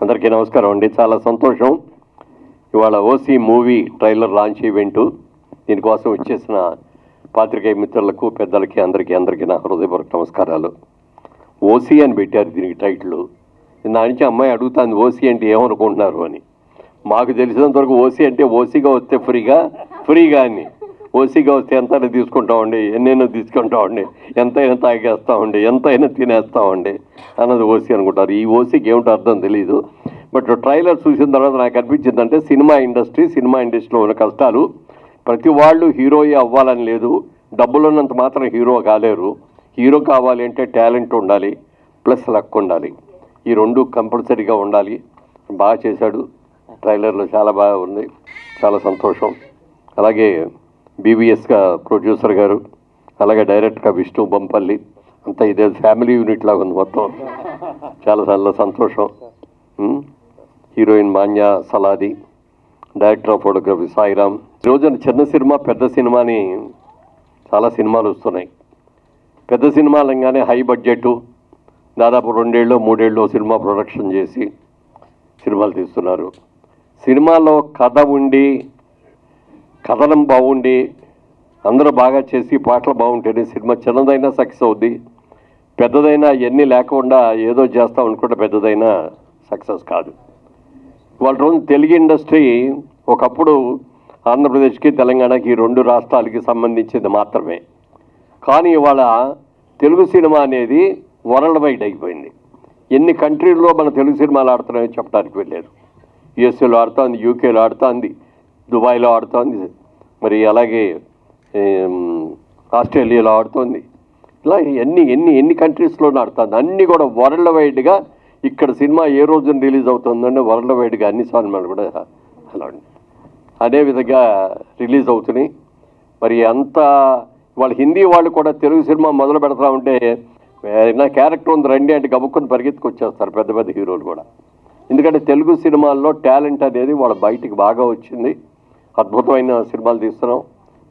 అందరికీ నమస్కారం అండి చాలా సంతోషం ఇవాళ OC movie trailer launch event దీనికోసం వచ్చేసిన పాత్రికేయ మిత్రులకు పెద్దలకి అందరికీ అందరికీ నా హృదయపూర్వక నమస్కారాలు ఓసీ అని పెట్టారు దీనికి టైటిల్ నా నుంచి అమ్మాయి అడుగుతాంది ఓసీ అంటే ఏమనుకుంటున్నారు అని మాకు తెలిసినంత వరకు ఓసీ అంటే ఓసీగా వస్తే ఫ్రీగా ఫ్రీగా అని ఓసీగా వస్తే ఎంత తీసుకుంటామండి ఎన్నైనా తీసుకుంటామండి ఎంతైనా తాగేస్తామండి ఎంతైనా తినేస్తామండి అన్నది ఓసీ అనుకుంటారు ఈ ఓసీకి ఏమిటో అర్థం తెలియదు బట్ ట్రైలర్ చూసిన తర్వాత నాకు అనిపించింది అంటే సినిమా ఇండస్ట్రీ సినిమా ఇండస్ట్రీలో ఉన్న కష్టాలు ప్రతి వాళ్ళు హీరోయే అవ్వాలని లేదు డబ్బులున్నంత మాత్రం హీరో కాలేరు హీరో కావాలి అంటే టాలెంట్ ఉండాలి ప్లస్ లక్ ఉండాలి ఈ రెండు కంపల్సరీగా ఉండాలి బాగా చేశాడు ట్రైలర్లో చాలా బాగా ఉంది చాలా సంతోషం అలాగే బీబీఎస్గా ప్రొడ్యూసర్ గారు అలాగే డైరెక్ట్గా విష్ణు బొంపల్లి అంతా ఇదే ఫ్యామిలీ యూనిట్ లాగా ఉంది మొత్తం చాలా చాలా సంతోషం ఉమ్. Heroine Manya Saladi director of photography Sairam ఈ రోజున చిన్న సినిమా పెద్ద సినిమాని చాలా సినిమాలు వస్తున్నాయి పెద్ద సినిమాలు అనగానే హై బడ్జెట్ దాదాపు రెండేళ్ళు మూడేళ్ళు సినిమా ప్రొడక్షన్ చేసి సినిమాలు తీస్తున్నారు సినిమాలో కథ ఉండి కథనం బాగుండి అందరూ బాగా చేసి పాటలు బాగుంటేనే సినిమా చిన్నదైనా సక్సెస్ అవుద్ది పెద్దదైనా ఎన్ని లేకుండా ఏదో చేస్తాం అనుకుంటే పెద్దదైనా సక్సెస్ కాదు వాళ్ళ రోజు తెలుగు ఇండస్ట్రీ ఒకప్పుడు ఆంధ్రప్రదేశ్కి తెలంగాణకి ఈ రెండు రాష్ట్రాలకి సంబంధించింది మాత్రమే కానీ ఇవాళ తెలుగు సినిమా అనేది వరల్డ్ వైడ్ అయిపోయింది ఎన్ని కంట్రీల్లో మన తెలుగు సినిమాలు ఆడుతున్నాయో చెప్పడానికి వెళ్ళారు యుఎస్ఏలో ఆడుతోంది యూకేలో ఆడుతోంది దుబాయ్లో ఆడుతోంది మరి అలాగే ఏం, ఆస్ట్రేలియాలో ఆడుతోంది ఇలా ఎన్ని ఎన్ని ఎన్ని కంట్రీస్లో ఆడుతుంది అన్నీ కూడా వరల్డ్ వైడ్గా ఇక్కడ సినిమా ఏ రోజున రిలీజ్ అవుతుందంటే వరల్డ్ వైడ్గా అన్ని సినిమాలు కూడా అలా ఉన్నాయి. అదే విధంగా రిలీజ్ అవుతున్నాయి మరి అంత వాళ్ళ హిందీ వాళ్ళు కూడా తెలుగు సినిమా మొదలు పెడతా ఉంటే "ఏ, నా క్యారెక్టర్ ఉంది రండి అంటే గబుక్కుని పరిగెత్తుకొచ్చేస్తారు పెద్ద పెద్ద హీరోలు కూడా ఎందుకంటే తెలుగు సినిమాల్లో టాలెంట్ అనేది వాళ్ళ బయటికి బాగా వచ్చింది అద్భుతమైన సినిమాలు తీస్తున్నాం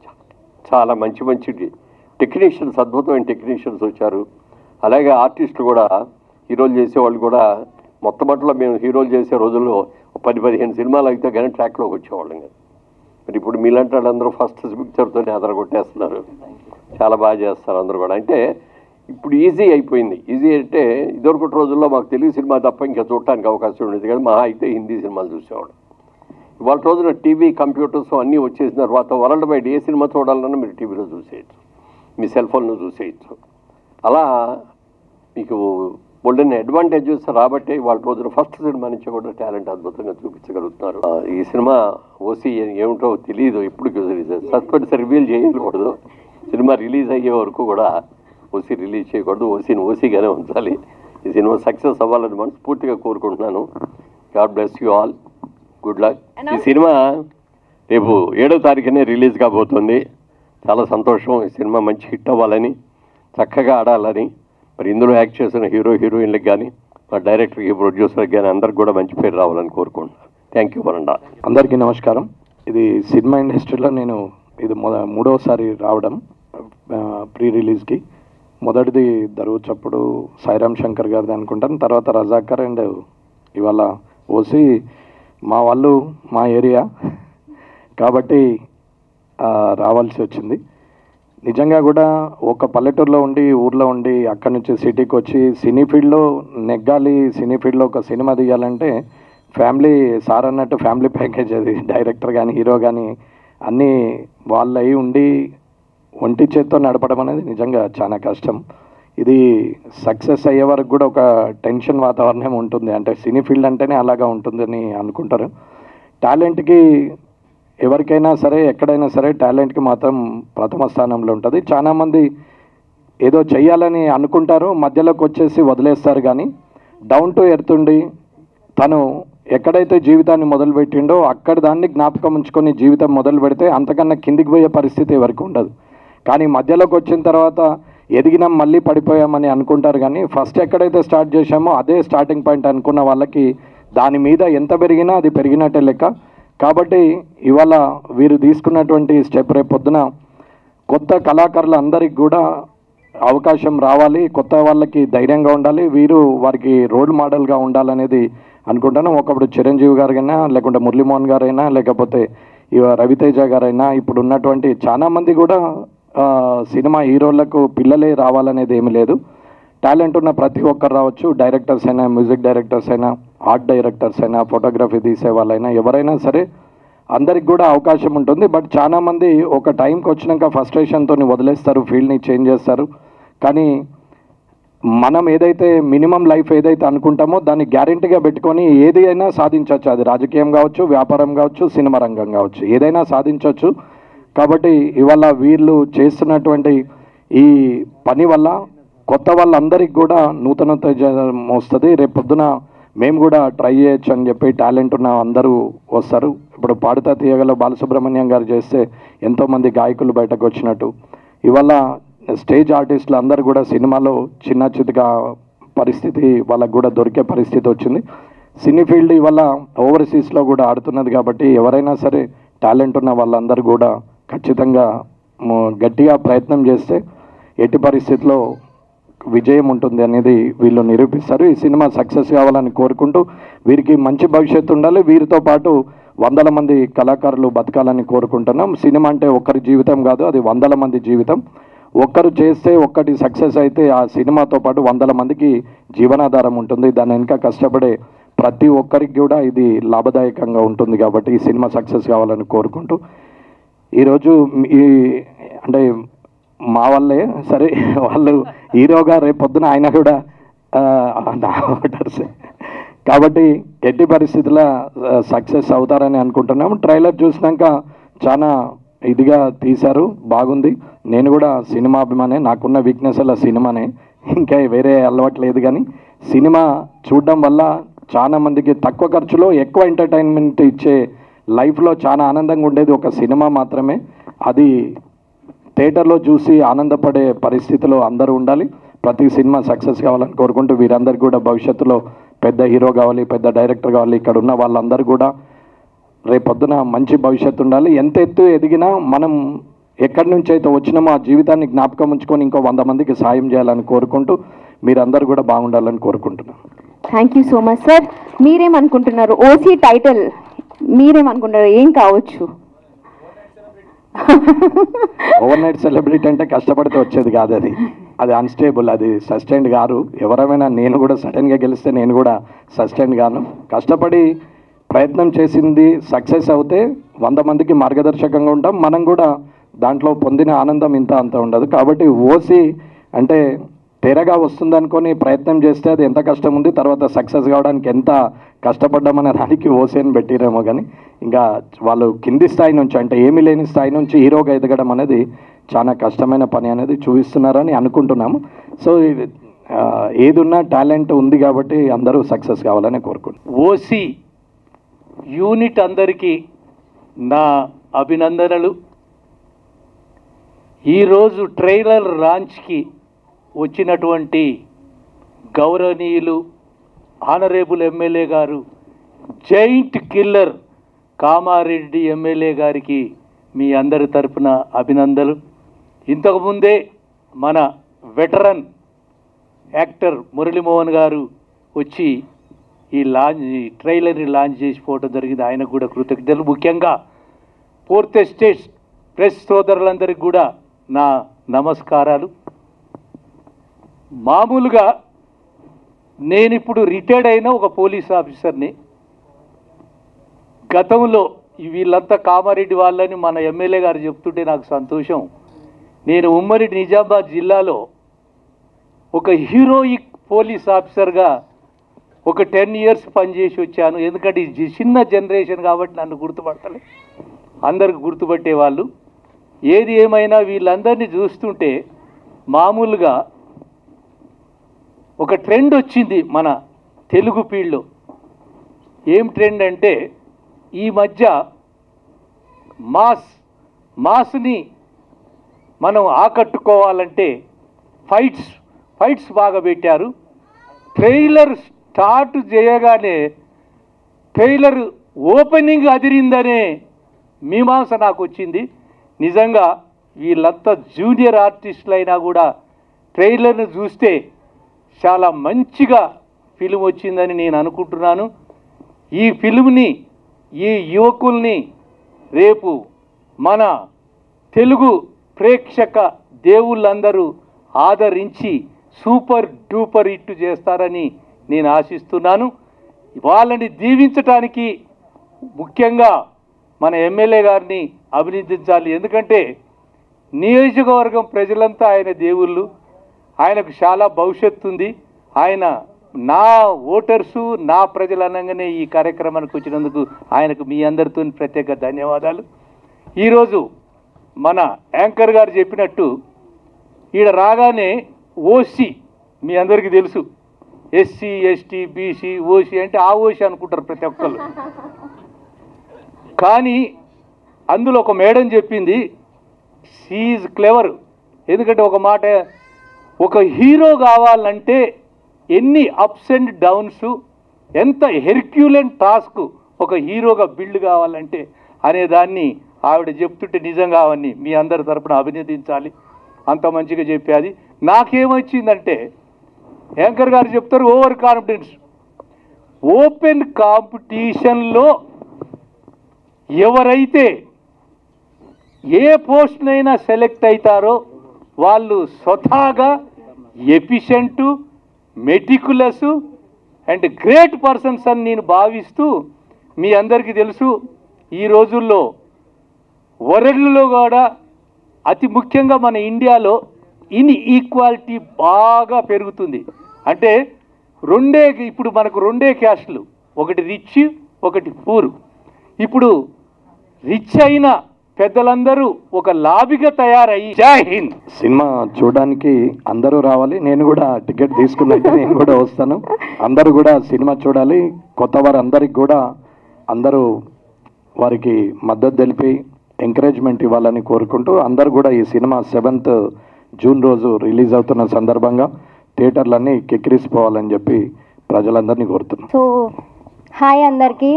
చాలా మంచి మంచి టెక్నీషియన్స్ అద్భుతమైన టెక్నీషియన్స్ వచ్చారు అలాగే ఆర్టిస్టులు కూడా హీరోలు చేసేవాళ్ళు కూడా మొట్టమొదటిలో మేము హీరోలు చేసే రోజుల్లో ఒక పది పదిహేను సినిమాలు అయితే కానీ ట్రాక్లోకి వచ్చేవాళ్ళం కదా మరి ఇప్పుడు మీలాంటి వాళ్ళందరూ ఫస్ట్ పిక్చర్తోనే అదర కొట్టేస్తున్నారు చాలా బాగా చేస్తారు అందరూ కూడా అంటే ఇప్పుడు ఈజీ అయిపోయింది ఈజీ అంటే ఇదివరకటి రోజుల్లో మాకు తెలుగు సినిమా తప్ప ఇంకా చూడటానికి అవకాశం ఉండేది కానీ మహా అయితే హిందీ సినిమాలు చూసేవాడు ఇవాళ రోజున టీవీ కంప్యూటర్స్ అన్నీ వచ్చేసిన తర్వాత వరల్డ్ వైడ్ ఏ సినిమా చూడాలన్నా మీరు టీవీలో చూసేయచ్చు మీ సెల్ ఫోన్లో చూసేయచ్చు అలా మీకు బోల్డెన్ అడ్వాంటేజెస్ రాబట్టే వాళ్ళ రోజున ఫస్ట్ సినిమా నుంచి కూడా టాలెంట్ అద్భుతంగా చూపించగలుగుతున్నారు ఆ, ఈ సినిమా ఓసీ ఏమిటో తెలియదు ఎప్పుడు రిలీజ్ సస్పెన్స్ రివీల్ చేయకూడదు సినిమా రిలీజ్ అయ్యే వరకు కూడా ఓసీ రిలీజ్ చేయకూడదు ఓసీని ఓసీగానే ఉంచాలి ఈ సినిమా సక్సెస్ అవ్వాలని మనస్ఫూర్తిగా కోరుకుంటున్నాను God bless you all good luck ఈ సినిమా రేపు ఏడో తారీఖునే రిలీజ్ కాబోతుంది చాలా సంతోషం ఈ సినిమా మంచి హిట్ అవ్వాలని చక్కగా ఆడాలని మరి ఇందులో యాక్ట్ చేసిన హీరో హీరోయిన్లకు కానీ మా డైరెక్టర్కి ప్రొడ్యూసర్కి కానీ అందరికి కూడా మంచి పేరు రావాలని కోరుకుంటున్నాను థ్యాంక్ యూ వరండా అందరికీ నమస్కారం ఇది సినిమా ఇండస్ట్రీలో నేను ఇది మొద మూడవసారి రావడం ప్రీ రిలీజ్కి మొదటిది దరువు చప్పుడు సాయిరామ్ శంకర్ గారిది అనుకుంటాను తర్వాత రజాకర్ అండ్ ఇవాళ ఓసి మా వాళ్ళు మా ఏరియా కాబట్టి ఆ, రావాల్సి వచ్చింది నిజంగా కూడా ఒక పల్లెటూరులో ఉండి ఊర్లో ఉండి అక్కడి నుంచి సిటీకి వచ్చి సినీ ఫీల్డ్లో నెగ్గాలి సినీ ఫీల్డ్లో ఒక సినిమా తీయాలంటే ఫ్యామిలీ సార్ అన్నట్టు ఫ్యామిలీ ప్యాకేజ్ అది డైరెక్టర్ కానీ హీరో కానీ అన్నీ వాళ్ళు అయి ఉండి ఒంటి చేత్తో నడపడం అనేది నిజంగా చాలా కష్టం ఇది సక్సెస్ అయ్యే వరకు కూడా ఒక టెన్షన్ వాతావరణం ఉంటుంది అంటే సినీ ఫీల్డ్ అంటేనే అలాగా ఉంటుందని అనుకుంటారు టాలెంట్కి ఎవరికైనా సరే ఎక్కడైనా సరే టాలెంట్కి మాత్రం ప్రథమ స్థానంలో ఉంటుంది చాలామంది ఏదో చెయ్యాలని అనుకుంటారు మధ్యలోకి వచ్చేసి వదిలేస్తారు కానీ డౌన్ టు ఎర్త్ ఉండి తను ఎక్కడైతే జీవితాన్ని మొదలుపెట్టిండో అక్కడ దాన్ని జ్ఞాపకం ఉంచుకొని జీవితం మొదలు పెడితే అంతకన్నా కిందికి పోయే పరిస్థితి ఎవరికి ఉండదు కానీ మధ్యలోకి వచ్చిన తర్వాత ఎదిగినాం మళ్ళీ పడిపోయామని అనుకుంటారు కానీ ఫస్ట్ ఎక్కడైతే స్టార్ట్ చేశామో అదే స్టార్టింగ్ పాయింట్ అనుకున్న వాళ్ళకి దాని మీద ఎంత పెరిగినా అది పెరిగినట్టే లెక్క కాబట్టి ఇవాళ వీరు తీసుకున్నటువంటి స్టెప్ రేపు పొద్దున కొత్త కళాకారులందరికీ కూడా అవకాశం రావాలి కొత్త వాళ్ళకి ధైర్యంగా ఉండాలి వీరు వారికి రోల్ మోడల్గా ఉండాలనేది అనుకుంటాను ఒకప్పుడు చిరంజీవి గారైనా లేకుంటే మురళీమోహన్ గారైనా లేకపోతే ఇవ రవితేజ గారైనా ఇప్పుడు ఉన్నటువంటి చాలా మంది కూడా ఆ, సినిమా హీరోలకు పిల్లలే రావాలనేది ఏమీ లేదు టాలెంట్ ఉన్న ప్రతి ఒక్కరు రావచ్చు డైరెక్టర్స్ అయినా మ్యూజిక్ డైరెక్టర్స్ అయినా ఆర్ట్ డైరెక్టర్స్ అయినా ఫోటోగ్రఫీ తీసే వాళ్ళైనా ఎవరైనా సరే అందరికి కూడా అవకాశం ఉంటుంది బట్ చాలా మంది ఒక టైంకి వచ్చినాక ఫ్రస్ట్రేషన్తో వదిలేస్తారు ఫీల్డ్ని చేంజ్ చేస్తారు కానీ మనం ఏదైతే మినిమం లైఫ్ ఏదైతే అనుకుంటామో దాన్ని గ్యారెంటీగా పెట్టుకొని ఏది అయినా సాధించవచ్చు అది రాజకీయం కావచ్చు వ్యాపారం కావచ్చు సినిమా రంగం కావచ్చు ఏదైనా సాధించవచ్చు కాబట్టి ఇవాళ వీళ్ళు చేస్తున్నటువంటి ఈ పని వల్ల కొత్త వాళ్ళందరికీ కూడా నూతన ఉత్తేజం వస్తుంది రేపు పొద్దున మేము కూడా ట్రై చేయొచ్చు అని చెప్పి టాలెంట్ ఉన్న అందరూ వస్తారు ఇప్పుడు పాడుతా తీయగల బాలసుబ్రహ్మణ్యం గారు చేస్తే ఎంతోమంది గాయకులు బయటకు వచ్చినట్టు ఇవాళ స్టేజ్ ఆర్టిస్టులు అందరూ కూడా సినిమాలో చిన్న చితక పరిస్థితి వాళ్ళకు కూడా దొరికే పరిస్థితి వచ్చింది సినీ ఫీల్డ్ ఇవాళ ఓవర్సీస్లో కూడా ఆడుతున్నది కాబట్టి ఎవరైనా సరే టాలెంట్ ఉన్న వాళ్ళందరూ కూడా ఖచ్చితంగా మ- గట్టిగా ప్రయత్నం చేస్తే ఎట్టి పరిస్థితిలో విజయం ఉంటుంది అనేది వీళ్ళు నిరూపిస్తారు ఈ సినిమా సక్సెస్ కావాలని కోరుకుంటూ వీరికి మంచి భవిష్యత్తు ఉండాలి వీరితో పాటు వందల మంది కళాకారులు బతకాలని కోరుకుంటున్నాం సినిమా అంటే ఒక్కరి జీవితం కాదు అది వందల మంది జీవితం ఒక్కరు చేస్తే ఒక్కటి సక్సెస్ అయితే ఆ సినిమాతో పాటు వందల మందికి జీవనాధారం ఉంటుంది దాని వెనుక కష్టపడే ప్రతి ఒక్కరికి కూడా ఇది లాభదాయకంగా ఉంటుంది కాబట్టి ఈ సినిమా సక్సెస్ కావాలని కోరుకుంటూ ఈరోజు ఈ అంటే మా వాళ్ళే సరే వాళ్ళు హీరోగా రేపు పొద్దున ఆయన కూడా ఆ, నా ఓటర్సే కాబట్టి ఎట్టి పరిస్థితుల్లో సక్సెస్ అవుతారని అనుకుంటున్నాము ట్రైలర్ చూసినాక చాలా ఇదిగా తీశారు బాగుంది నేను కూడా సినిమా అభిమానే నాకున్న వీక్నెస్ అలా సినిమానే ఇంకా వేరే అలవాటు లేదు కానీ సినిమా చూడడం వల్ల చాలా మందికి తక్కువ ఖర్చులో ఎక్కువ ఎంటర్టైన్మెంట్ ఇచ్చే లైఫ్లో చాలా ఆనందంగా ఉండేది ఒక సినిమా మాత్రమే అది థియేటర్లో చూసి ఆనందపడే పరిస్థితిలో అందరూ ఉండాలి ప్రతి సినిమా సక్సెస్ కావాలని కోరుకుంటూ వీరందరికీ కూడా భవిష్యత్తులో పెద్ద హీరో కావాలి పెద్ద డైరెక్టర్ కావాలి ఇక్కడ ఉన్న వాళ్ళందరూ కూడా రేపొద్దున మంచి భవిష్యత్తు ఉండాలి ఎంత ఎత్తు ఎదిగినా మనం ఎక్కడి నుంచి అయితే వచ్చినామో ఆ జీవితాన్ని జ్ఞాపకం ఉంచుకొని ఇంకో వంద మందికి సాయం చేయాలని కోరుకుంటూ మీరందరూ కూడా బాగుండాలని కోరుకుంటున్నాను thank you so much sir మీరేమనుకుంటున్నారు ఓసీ టైటిల్ మీరేమనుకుంటున్నారు ఏం కావచ్చు ఓవర్ నైట్ సెలబ్రిటీ అంటే కష్టపడితే వచ్చేది కాదు అది అది అన్స్టేబుల్ అది సస్టైన్డ్ కాదు ఎవరైనా నేను కూడా సడన్గా గెలిస్తే నేను కూడా సస్టైన్ గాను కష్టపడి ప్రయత్నం చేసింది సక్సెస్ అవుతే వంద మందికి మార్గదర్శకంగా ఉంటాం మనం కూడా దాంట్లో పొందిన ఆనందం ఇంత అంత ఉండదు కాబట్టి ఓసి అంటే తెరగా వస్తుంది అనుకొని ప్రయత్నం చేస్తే అది ఎంత కష్టం ఉంది తర్వాత సక్సెస్ కావడానికి ఎంత కష్టపడ్డామనే దానికి ఓసీని పెట్టిరేమో కానీ ఇంకా వాళ్ళు కింది స్థాయి నుంచి అంటే ఏమీ లేని స్థాయి నుంచి హీరోగా ఎదగడం అనేది చాలా కష్టమైన పని అనేది చూపిస్తున్నారని అనుకుంటున్నాము సో ఇది, ఆ, ఏదున్నా టాలెంట్ ఉంది కాబట్టి అందరూ సక్సెస్ కావాలని కోరుకుంటున్నాను ఓసి యూనిట్ అందరికీ నా అభినందనలు ఈరోజు ట్రైలర్ లాంచ్కి వచ్చినటువంటి గౌరవనీయులు ఆనరేబుల్ ఎమ్మెల్యే గారు జైంట్ కిల్లర్ కామారెడ్డి ఎమ్మెల్యే గారికి మీ అందరి తరపున అభినందనలు ఇంతకుముందే మన వెటరన్ యాక్టర్ మురళీమోహన్ గారు వచ్చి ఈ లాంచ్ ఈ ట్రైలర్ని లాంచ్ చేసిపోవడం జరిగింది ఆయనకు కూడా కృతజ్ఞతలు ముఖ్యంగా ఫోర్త్ ఎస్టేట్ ప్రెస్ సోదరులందరికీ కూడా నా నమస్కారాలు మామూలుగా నేను ఇప్పుడు రిటైర్డ్ అయిన ఒక పోలీస్ ఆఫీసర్ని గతంలో ఈ వీళ్ళంతా కామారెడ్డి వాళ్ళని మన ఎమ్మెల్యే గారు చెప్తుంటే నాకు సంతోషం నేను ఉమ్మడి నిజామాబాద్ జిల్లాలో ఒక హీరోయిక్ పోలీస్ ఆఫీసర్గా ఒక టెన్ ఇయర్స్ పనిచేసి వచ్చాను ఎందుకంటే ఇది చిన్న జనరేషన్ కాబట్టి నన్ను గుర్తుపడతలే అందరికి గుర్తుపట్టే వాళ్ళు ఏది ఏమైనా వీళ్ళందరినీ చూస్తుంటే మామూలుగా ఒక ట్రెండ్ వచ్చింది మన తెలుగు ఫీల్డ్లో ఏం ట్రెండ్ అంటే ఈ మధ్య మాస్ మాస్ని మనం ఆకట్టుకోవాలంటే ఫైట్స్ ఫైట్స్ బాగా పెట్టారు ట్రైలర్ స్టార్ట్ చేయగానే ట్రైలర్ ఓపెనింగ్ అదిరిందనే మీమాంస నాకు వచ్చింది నిజంగా వీళ్ళంతా జూనియర్ ఆర్టిస్టులు అయినా కూడా ట్రైలర్ను చూస్తే చాలా మంచిగా ఫిలిం వచ్చిందని నేను అనుకుంటున్నాను ఈ ఫిల్మ్ని ఈ యువకుల్ని రేపు మన తెలుగు ప్రేక్షక దేవుళ్ళందరూ ఆదరించి సూపర్ డూపర్ హిట్ చేస్తారని నేను ఆశిస్తున్నాను వాళ్ళని దీవించటానికి ముఖ్యంగా మన ఎమ్మెల్యే గారిని అభినందించాలి ఎందుకంటే నియోజకవర్గం ప్రజలంతా ఆయన దేవుళ్ళు ఆయనకు చాలా భవిష్యత్తు ఉంది ఆయన నా ఓటర్సు నా ప్రజలు అనగానే ఈ కార్యక్రమానికి వచ్చినందుకు ఆయనకు మీ అందరితో ప్రత్యేక ధన్యవాదాలు ఈరోజు మన యాంకర్ గారు చెప్పినట్టు ఈడ రాగానే ఓసీ మీ అందరికీ తెలుసు ఎస్సీ ఎస్టీ బీసీ ఓసీ అంటే ఆ ఓసీ అనుకుంటారు ప్రతి ఒక్కళ్ళు కానీ అందులో ఒక మేడం చెప్పింది షీఈ్ క్లెవర్ ఎందుకంటే ఒక మాట ఒక హీరో కావాలంటే ఎన్ని అప్స్ అండ్ డౌన్స్ ఎంత హెర్క్యులెంట్ టాస్క్ ఒక హీరోగా బిల్డ్ కావాలంటే అనే దాన్ని ఆవిడ చెప్తుంటే నిజంగా అవన్నీ మీ అందరి తరపున అభినందించాలి అంత మంచిగా చెప్పేది నాకేమొచ్చిందంటే యాంకర్ గారు చెప్తారు ఓవర్ కాన్ఫిడెన్స్ ఓపెన్ కాంపిటీషన్లో ఎవరైతే ఏ పోస్ట్నైనా సెలెక్ట్ అవుతారో వాళ్ళు స్వతహాగా efficient meticulous and great persons అని నేను భావిస్తూ మీ అందరికీ తెలుసు ఈ రోజుల్లో వరల్డ్లో కూడా అతి ముఖ్యంగా మన ఇండియాలో ఇన్ ఈక్వాలిటీ బాగా పెరుగుతుంది అంటే రెండే ఇప్పుడు మనకు రెండే క్యాస్ట్లు ఒకటి రిచ్ ఒకటి పూర్ ఇప్పుడు రిచ్ అయిన పెద్దలందరూ ఒక లాబిగా తయారయ్యి జై హింద్ సినిమా చూడడానికి అందరూ రావాలి నేను కూడా టికెట్ తీసుకున్నట్టు నేను కూడా వస్తాను అందరూ కూడా సినిమా చూడాలి కొత్త వారందరికి కూడా అందరూ వారికి మద్దతు తెలిపి ఎంకరేజ్మెంట్ ఇవ్వాలని కోరుకుంటూ అందరూ కూడా ఈ సినిమా సెవెంత్ జూన్ రోజు రిలీజ్ అవుతున్న సందర్భంగా థియేటర్లన్నీ కెక్కిరిసిపోవాలని చెప్పి ప్రజలందరినీ కోరుతున్నాను సో హాయ్ అందరికీ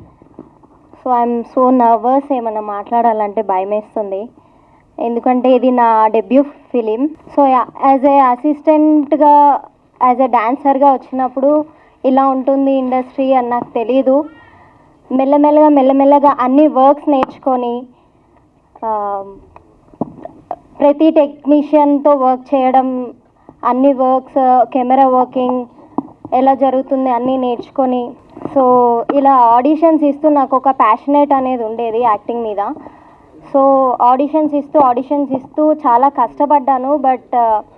సో ఐఎమ్ సో నర్వస్ ఏమైనా మాట్లాడాలంటే భయం వేస్తుంది ఎందుకంటే ఇది నా debut film so as a అసిస్టెంట్గా యాజ్ ఏ డాన్సర్గా వచ్చినప్పుడు ఇలా ఉంటుంది ఇండస్ట్రీ అని నాకు తెలీదు మెల్లమెల్లగా మెల్లమెల్లగా అన్ని వర్క్స్ నేర్చుకొని ఆ, ప్రతి టెక్నీషియన్తో వర్క్ చేయడం అన్ని వర్క్స్ కెమెరా వర్కింగ్ ఎలా జరుగుతుంది అన్నీ నేర్చుకొని సో ఇలా ఆడిషన్స్ ఇస్తూ నాకు ఒక ప్యాషనేట్ అనేది ఉండేది యాక్టింగ్ మీద సో ఆడిషన్స్ ఇస్తూ ఆడిషన్స్ ఇస్తూ చాలా కష్టపడ్డాను బట్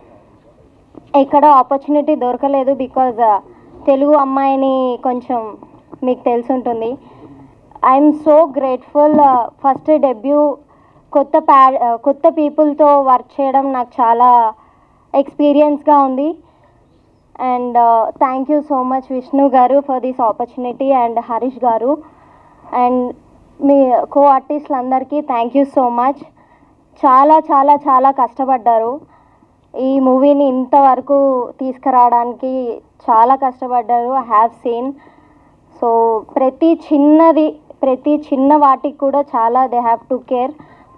ఎక్కడ ఆపర్చునిటీ దొరకలేదు బికాజ్ తెలుగు అమ్మాయిని కొంచెం మీకు తెలుసుంటుంది I'm so grateful first debut కొత్త ప్యా కొత్త పీపుల్తో వర్క్ చేయడం నాకు చాలా ఎక్స్పీరియన్స్గా ఉంది and thank you so much Vishnu garu for this opportunity and Harish garu and మీ కో ఆర్టిస్టులు అందరికీ థ్యాంక్ యూ సో మచ్ చాలా చాలా చాలా కష్టపడ్డారు ఈ మూవీని ఇంతవరకు తీసుకురావడానికి చాలా కష్టపడ్డారు ఐ హ్యావ్ సీన్ సో ప్రతి చిన్నది ప్రతి చిన్న వాటికి కూడా చాలా they have to care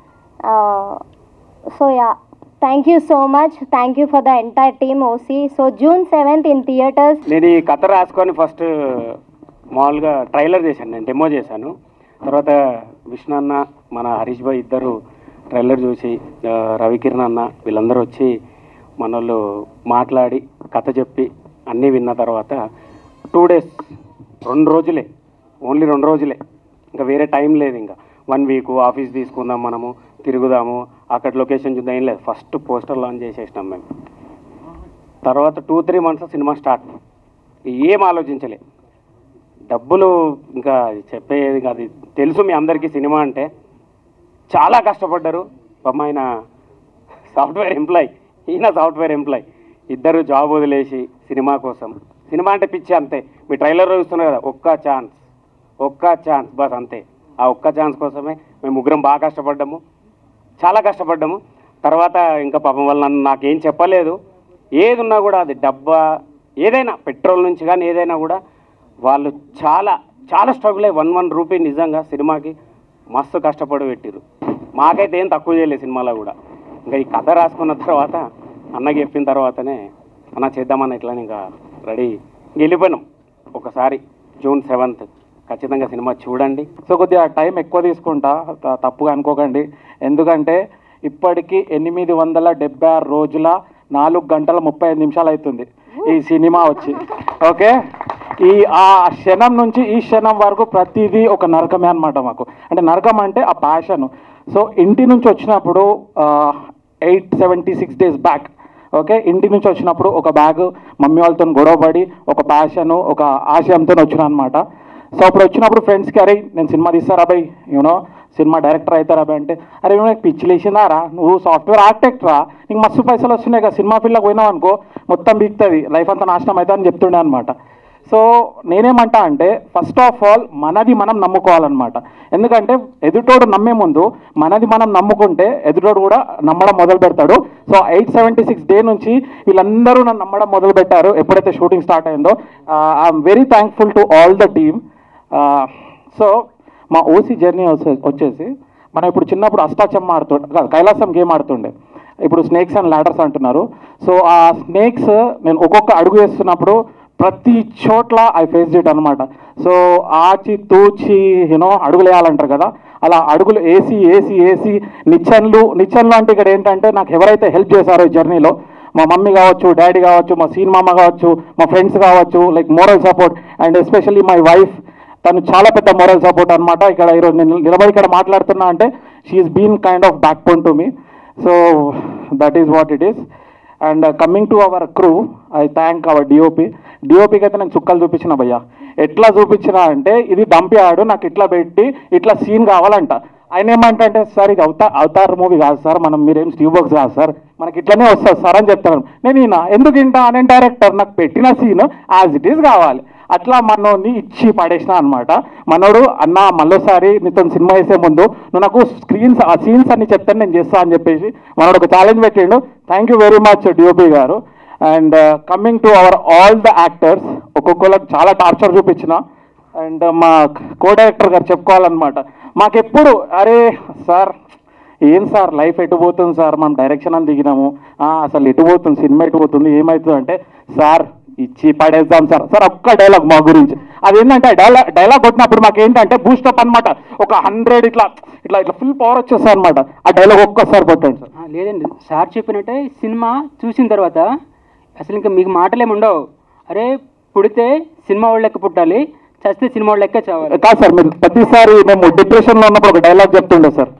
so yeah thank you so much thank you for the entire team OC so June seventh in theatres నేను ఈ కథ రాసుకొని ఫస్ట్ మామూలుగా ట్రైలర్ చేశాను నేను డెమో చేశాను తర్వాత విష్ణు అన్న మన హరీష్ భాయ్ ఇద్దరు ట్రైలర్ చూసి ఆ, రవికిరణ్ అన్న వీళ్ళందరూ వచ్చి మన వాళ్ళు మాట్లాడి కథ చెప్పి అన్నీ విన్న తర్వాత టూ డేస్ రెండు రోజులే ఓన్లీ రెండు రోజులే ఇంకా వేరే టైం లేదు ఇంకా వన్ వీక్ ఆఫీస్ తీసుకుందాం మనము తిరుగుదాము అక్కడ లొకేషన్ చూద్దాం ఏం లేదు ఫస్ట్ పోస్టర్ లాంచ్ చేసేసినాం మేము తర్వాత టూ త్రీ మంత్స్ సినిమా స్టార్ట్ ఏం ఆలోచించలే డబ్బులు ఇంకా చెప్పేది కాదు తెలుసు మీ అందరికీ సినిమా అంటే చాలా కష్టపడ్డారు పాపం ఆయన సాఫ్ట్వేర్ ఎంప్లాయ్ ఈయన సాఫ్ట్వేర్ ఎంప్లాయ్ ఇద్దరు జాబ్ వదిలేసి సినిమా కోసం సినిమా అంటే పిచ్చి అంతే మీ ట్రైలర్ చూస్తున్నారు కదా ఒక్క ఛాన్స్ ఒక్క ఛాన్స్ బస్ అంతే ఆ ఒక్క ఛాన్స్ కోసమే మేము ముగ్గురం బాగా కష్టపడ్డాము చాలా కష్టపడ్డాము తర్వాత ఇంకా పాపం వల్ల నన్ను నాకేం చెప్పలేదు ఏది ఉన్నా కూడా అది డబ్బా ఏదైనా పెట్రోల్ నుంచి కానీ ఏదైనా కూడా వాళ్ళు చాలా చాలా స్ట్రగుల్ అయ్యి వన్ వన్ రూపీ నిజంగా సినిమాకి మస్తు కష్టపడి పెట్టిరు మాకైతే ఏం తక్కువ చేయలేదు సినిమాలో కూడా ఇంకా ఈ కథ రాసుకున్న తర్వాత అన్నకి చెప్పిన తర్వాతనే అన్న చేద్దామన్న ఇట్లా ఇంకా రెడీ వెళ్ళిపోయినాం ఒకసారి జూన్ సెవెంత్ ఖచ్చితంగా సినిమా చూడండి సో కొద్దిగా టైం ఎక్కువ తీసుకుంటా త- తప్పుగా అనుకోకండి ఎందుకంటే ఇప్పటికి ఎనిమిది వందల డెబ్బై ఆరు రోజుల నాలుగు గంటల ముప్పై ఐదు నిమిషాలు అవుతుంది ఈ సినిమా వచ్చి ఓకే ఈ ఆ క్షణం నుంచి ఈ క్షణం వరకు ప్రతిదీ ఒక నరకమే అనమాట మాకు అంటే నరకం అంటే ఆ ప్యాషన్ సో ఇంటి నుంచి వచ్చినప్పుడు eight seventy six days back okay ఇంటి నుంచి వచ్చినప్పుడు ఒక బ్యాగ్ మమ్మీ వాళ్ళతో గొడవపడి ఒక ప్యాషన్ ఒక ఆశయంతో వచ్చిన అనమాట సో అప్పుడు వచ్చినప్పుడు ఫ్రెండ్స్కి అరే నేను సినిమా తీస్తారా బై యూనో సినిమా డైరెక్టర్ అవుతారా బై అంటే అరే నాకు పిచ్చి లేచిందారా నువ్వు సాఫ్ట్వేర్ ఆర్కిటెక్ట్ రా నీకు మస్తు పైసలు వస్తున్నాయి కదా సినిమా ఫీల్డ్కి పోయినావు అనుకో మొత్తం బీక్తుంది లైఫ్ అంతా నాశనం అవుతుంది అని చెప్తుండే అనమాట సో నేనేమంటా అంటే ఫస్ట్ ఆఫ్ ఆల్ మనది మనం నమ్ముకోవాలన్నమాట ఎందుకంటే ఎదుటోడు నమ్మే ముందు మనది మనం నమ్ముకుంటే ఎదుటోడు కూడా నమ్మడం మొదలు పెడతాడు so eight seventy six day నుంచి వీళ్ళందరూ నన్ను నమ్మడం మొదలు పెట్టారు ఎప్పుడైతే షూటింగ్ స్టార్ట్ అయిందో I'm very thankful to all the team so మా ఓసీ జర్నీ వచ్చేసి మనం ఇప్పుడు చిన్నప్పుడు అష్టాచమ్మ ఆడుతుండే కాదు, కైలాసం గేమ్ ఆడుతుండే ఇప్పుడు స్నేక్స్ అండ్ లాడర్స్ అంటున్నారు సో ఆ స్నేక్స్ నేను ఒక్కొక్క అడుగు వేస్తున్నప్పుడు ప్రతి చోట్ల ఐ ఫేస్ ఇట్ అనమాట సో ఆచి తూచి యూనో అడుగులు వేయాలంటారు కదా అలా అడుగులు వేసి వేసి వేసి నిచ్చెన్లు నిచ్చెన్లు అంటే ఇక్కడ ఏంటంటే నాకు ఎవరైతే హెల్ప్ చేశారో ఈ జర్నీలో మా మమ్మీ కావచ్చు డాడీ కావచ్చు మా సీన్ మామ కావచ్చు మా ఫ్రెండ్స్ కావచ్చు like moral support and especially my wife తను చాలా పెద్ద మోరల్ సపోర్ట్ అనమాట ఇక్కడ ఈరోజు నేను నిలబడి ఇక్కడ మాట్లాడుతున్నా అంటే she is been kind of backbone to me so that is what it is and coming to our crew I thank our DOP డిఓపికి అయితే నేను చుక్కలు చూపించిన భయ్యా ఎట్లా చూపించిన అంటే ఇది డంపి ఆడు నాకు ఇట్లా పెట్టి ఇట్లా సీన్ కావాలంట ఆయన ఏమంటే సార్ ఇది అవతార్ అవతార్ మూవీ కాదు సార్ మనం మీరేం స్టీవ్ బాక్స్ కాదు సార్ మనకి ఇట్లనే వస్తుంది సార్ అని చెప్తాను నేను ఈయన ఎందుకు ఇంటా నేను డైరెక్టర్ నాకు పెట్టిన సీన్ యాజ్ ఇట్ ఈస్ కావాలి అట్లా మనోని ఇచ్చి పడేసిన అనమాట మనోడు అన్న మళ్ళీసారి నీతో సినిమా వేసే ముందు నువ్వు నాకు స్క్రీన్స్ ఆ సీన్స్ అన్ని చెప్తాను నేను చేస్తా అని చెప్పేసి మనోడు ఒక ఛాలెంజ్ పెట్టిండు thank you very much DOP గారు and coming to our all the actors ఒక్కొక్కరికి చాలా టార్చర్ చూపించిన అండ్ మా కో డైరెక్టర్ గారు చెప్పుకోవాలన్నమాట మాకెప్పుడు అరే సార్ ఏం సార్ లైఫ్ ఎటు పోతుంది సార్ మనం డైరెక్షన్ అని దిగినాము ఆ, అసలు ఎటు పోతుంది సినిమా ఎటు పోతుంది ఏమవుతుంది అంటే సార్ ఇచ్చి పడేద్దాం సార్ సార్ ఒక్క డైలాగ్ మా గురించి అదేంటంటే డైలాగ్ డైలాగ్ కొట్టినప్పుడు మాకు ఏంటంటే బూస్టప్ అన్నమాట ఒక హండ్రెడ్ ఇట్లా ఇట్లా ఇట్లా ఫుల్ పవర్ వచ్చేస్తుంది అనమాట ఆ డైలాగ్ ఒక్కసారి కొట్టండి సార్ ఆ, లేదండి సార్ చెప్పినట్టే సినిమా చూసిన తర్వాత అసలు ఇంకా మీకు మాటలేమి ఉండవు అరే పుడితే సినిమా వాళ్ళ లెక్క పుట్టాలి చస్తే సినిమా వాళ్ళ లెక్క చావాలి కాదు సార్ మీరు ప్రతిసారి మేము డిప్రెషన్లో ఉన్నప్పుడు ఒక డైలాగ్ చెప్తుండే సార్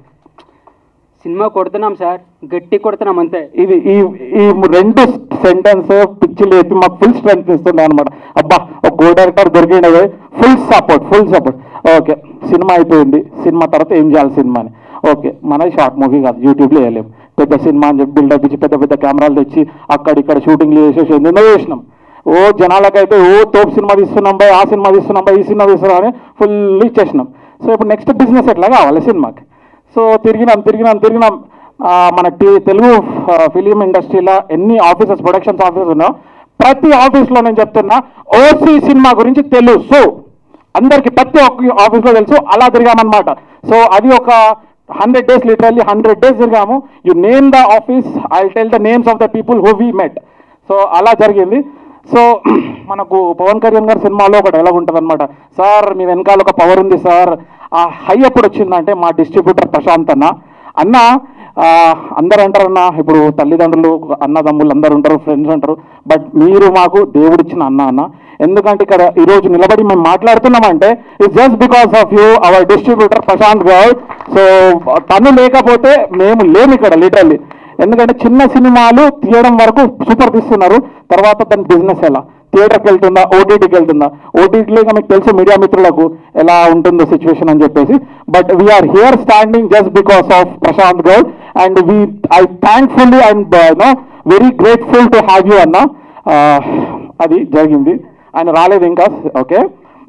సినిమా కొడుతున్నాం సార్ గట్టి కొడుతున్నాం అంతే ఇది ఈ ఈ రెండు సెంటెన్స్ పిచ్చి లేపి మాకు ఫుల్ స్ట్రెంత్ ఇస్తుండే అనమాట అబ్బా ఒక కో డైరెక్టర్ దొరికిండే full support full support okay సినిమా అయిపోయింది సినిమా తర్వాత ఏం చేయాలి సినిమాని ఓకే మన షార్ట్ మూవీ కాదు యూట్యూబ్లో వేయలేము పెద్ద సినిమా అని చెప్పి బిల్డప్ ఇచ్చి పెద్ద పెద్ద కెమెరాలు తెచ్చి అక్కడ ఇక్కడ షూటింగ్లు చేసేసి ఎన్నో చేసినాం ఓ జనాలకైతే ఓ తోపు సినిమా తీస్తున్నాం బై ఆ సినిమా తీస్తున్నాం బై ఈ సినిమా తీస్తున్నాం అని ఫుల్ ఇచ్చేసినాం సో ఇప్పుడు నెక్స్ట్ బిజినెస్ ఎట్లా కావాలి సినిమాకి సో తిరిగినాం తిరిగినాం తిరిగినాం ఆ, మన టీ- తెలుగు ఫిలిం ఇండస్ట్రీలో ఎన్ని ఆఫీసెస్ ప్రొడక్షన్స్ ఆఫీసెస్ ఉన్నాయో ప్రతి ఆఫీస్లో నేను చెప్తున్నా ఓసీ సినిమా గురించి తెలుసు అందరికి ప్రతి ఒక్క ఆఫీస్లో తెలుసు అలా తిరిగామన్నమాట సో అది ఒక hundred days literally hundred days తిరిగాము you name the office I tell the names of the people who we met so అలా జరిగింది సో మనకు పవన్ కళ్యాణ్ గారి సినిమాలో ఒక డైలాగ్ ఉంటుంది అనమాట సార్ మీ వెనకాల ఒక పవర్ ఉంది సార్ ఆ హై ఎప్పుడు వచ్చిందంటే మా డిస్ట్రిబ్యూటర్ ప్రశాంత్ అన్న అన్న ఆ, అందరు అంటారన్న ఇప్పుడు తల్లిదండ్రులు అన్నదమ్ములు అందరు ఉంటారు ఫ్రెండ్స్ ఉంటారు బట్ మీరు మాకు దేవుడిచ్చిన అన్న అన్న ఎందుకంటే ఇక్కడ ఈ రోజు నిలబడి మేము మాట్లాడుతున్నామంటే it's just because of you our distributor Prashant Goud so తను లేకపోతే మేము లేము ఇక్కడ లిటరల్లీ ఎందుకంటే చిన్న సినిమాలు తీయడం వరకు సూపర్ తీస్తున్నారు తర్వాత దాని బిజినెస్ ఎలా థియేటర్కి వెళ్తుందా ఓటీటీకి వెళ్తుందా ఓటీటీలో మీకు తెలుసు మీడియా మిత్రులకు ఎలా ఉంటుందో సిచ్యువేషన్ అని చెప్పేసి but we are here standing just because of Prashant Goud and we I thankfully and no very grateful to have you అన్న Ah, అది జరిగింది ఆయన రాలేదు ఇంకా ఓకే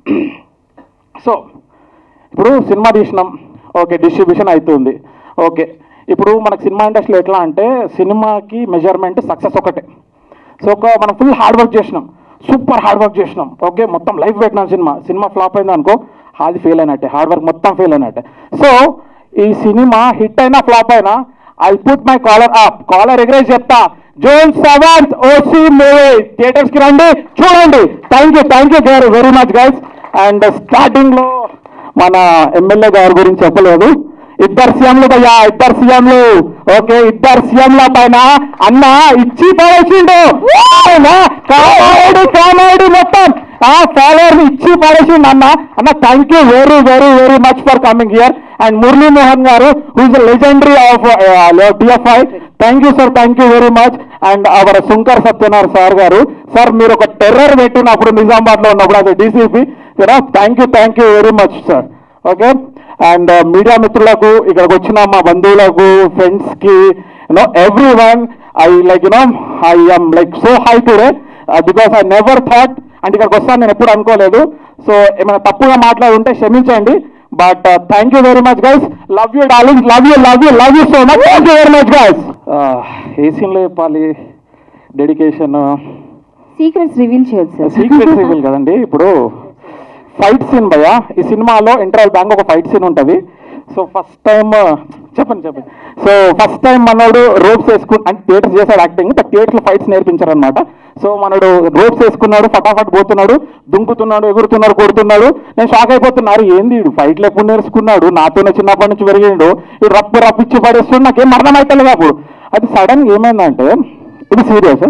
సో ఇప్పుడు సినిమా తీసినాం ఓకే డిస్ట్రిబ్యూషన్ అవుతుంది ఓకే ఇప్పుడు మనకు సినిమా ఇండస్ట్రీలో ఎట్లా అంటే సినిమాకి మెజర్మెంట్ సక్సెస్ ఒకటే సో ఒక మనం ఫుల్ హార్డ్ వర్క్ చేసినాం సూపర్ హార్డ్ వర్క్ చేసినాం ఓకే మొత్తం లైఫ్ పెట్టినాం సినిమా సినిమా ఫ్లాప్ అయింది అనుకో అది ఫెయిల్ అయినట్టే హార్డ్ వర్క్ మొత్తం ఫెయిల్ అయినట్టే సో ఈ సినిమా హిట్ అయినా ఫ్లాప్ అయినా I put my collar up collar ఎగరేసి చెప్తా June seventh OC movie theatres కి రండి చూడండి thank you thank you very much guys and starting లో మన ఎమ్మెల్యే గారి గురించి చెప్పలేదు ఇద్దరు సీఎంలు భయ్యా ఇద్దరు సీఎంలు ఓకే ఇద్దరు సీఎంల పైన అన్న ఇచ్చి పడేసిండు అవునా? కామారెడ్డి కామారెడ్డి మొత్తం ఆ ఫాలోవర్ ఇచ్చి పడేసిండు అన్న అన్న thank you very very very much for coming here and Murali Mohan garu who is legendary of DFI thank you sir thank you very much and our Shankar Satyanarayana sir garu sir మీరు ఒక టెర్రర్ పెట్టినప్పుడు నిజామాబాద్ లో ఉన్నప్పుడు అది DCP you know thank you thank you very much sir okay and media మిత్రులకు ఇక్కడికి వచ్చిన మా బంధువులకు ఫ్రెండ్స్ కి you know everyone I like you know I M like so high today because I never thought అంటే ఇక్కడికి వస్తాను నేను ఎప్పుడు అనుకోలేదు సో ఏమైనా తప్పుగా మాట్లాడుంటే క్షమించండి but thank you very much guys love you darling love you love you love you so much thank you very much guys ఏ సీన్లో చెప్పాలి డెడికేషన్ సీక్రెట్స్ రివీల్ చేయొచ్చు సార్ సీక్రెట్ రివీల్ కదండి ఇప్పుడు ఫైట్ సీన్ భయ ఈ సినిమాలో ఇంటర్వల్ బ్యాంక్ ఒక ఫైట్ సీన్ ఉంటుంది సో ఫస్ట్ టైం చెప్పండి చెప్పండి సో ఫస్ట్ టైం మనోడు రోప్స్ వేసుకు అంటే థియేటర్స్ చేశాడు యాక్టింగ్ బట్ థియేటర్లో ఫైట్స్ నేర్పించారు అనమాట సో మనోడు రోప్స్ వేసుకున్నాడు ఫటాఫట్ పోతున్నాడు దుంకుతున్నాడు ఎగురుతున్నాడు కొడుతున్నాడు నేను షాక్ అయిపోతున్నారు ఏంది వీడు ఫైట్లు ఎప్పుడు నేర్చుకున్నాడు నాతోనే చిన్నప్పటి నుంచి పెరిగిండు వీడు రప్పు రప్పిచ్చి పడేస్తుండు నాకేం అర్థం అవుతలేదు అప్పుడు అది సడన్ ఏమైందంటే ఇది సీరియస్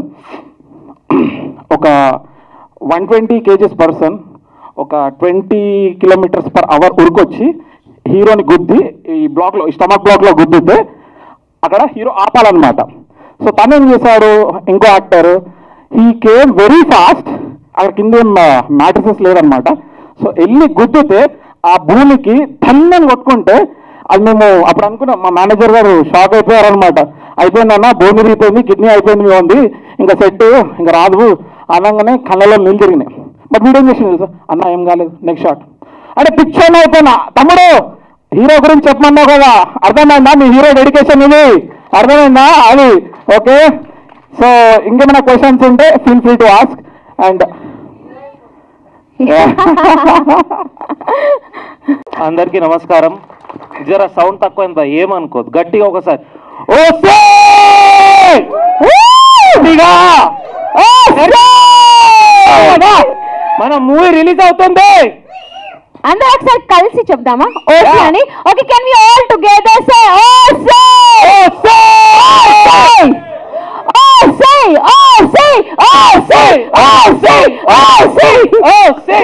ఒక వన్ ట్వంటీ కేజెస్ పర్సన్ ఒక ట్వంటీ కిలోమీటర్స్ పర్ అవర్ ఉరికొచ్చి హీరోని గుద్ది ఈ బ్లాక్లో స్టమక్ బ్లాక్లో గుద్దితే అక్కడ హీరో ఆపాలన్నమాట సో తను ఏం చేశాడు ఇంకో actor he came very fast అక్కడ కింద ఏం మ్యాట్రసెస్ లేదనమాట సో వెళ్ళి గుద్దితే ఆ భూమికి ధన్యం కొట్టుకుంటే అది మేము అప్పుడు అనుకున్నాం మా మేనేజర్ గారు షాక్ అయిపోయారనమాట అయిపోయిందన్న భూమి రీపోయింది కిడ్నీ అయిపోయింది మీ ఉంది ఇంకా సెట్ ఇంకా రాదు అనగానే కళ్ళలో నీళ్ళు తిరిగినాయి బట్ వీడియో చేసింది తెలుసా అన్న ఏం కాలేదు నెక్స్ట్ షాట్ అంటే పిక్చర్ అయిపోయినా తమ్ముడు హీరో గురించి చెప్పమన్నావు కదా అర్థమైందా మీ హీరో డెడికేషన్ ఇది అర్థమైందా అది ఓకే సో ఇంకేమైనా క్వశ్చన్స్ ఉంటే feel free to ask and అందరికీ నమస్కారం జర సౌండ్ తక్కువ ఏమనుకోదు గట్టిగా ఒకసారి ఓ మన మూవీ రిలీజ్ అవుతుంది అందరూ ఒకసారి కలిసి చెప్దామా ఓసీ అని okay can we all together say OC OC OC OC OC OC OC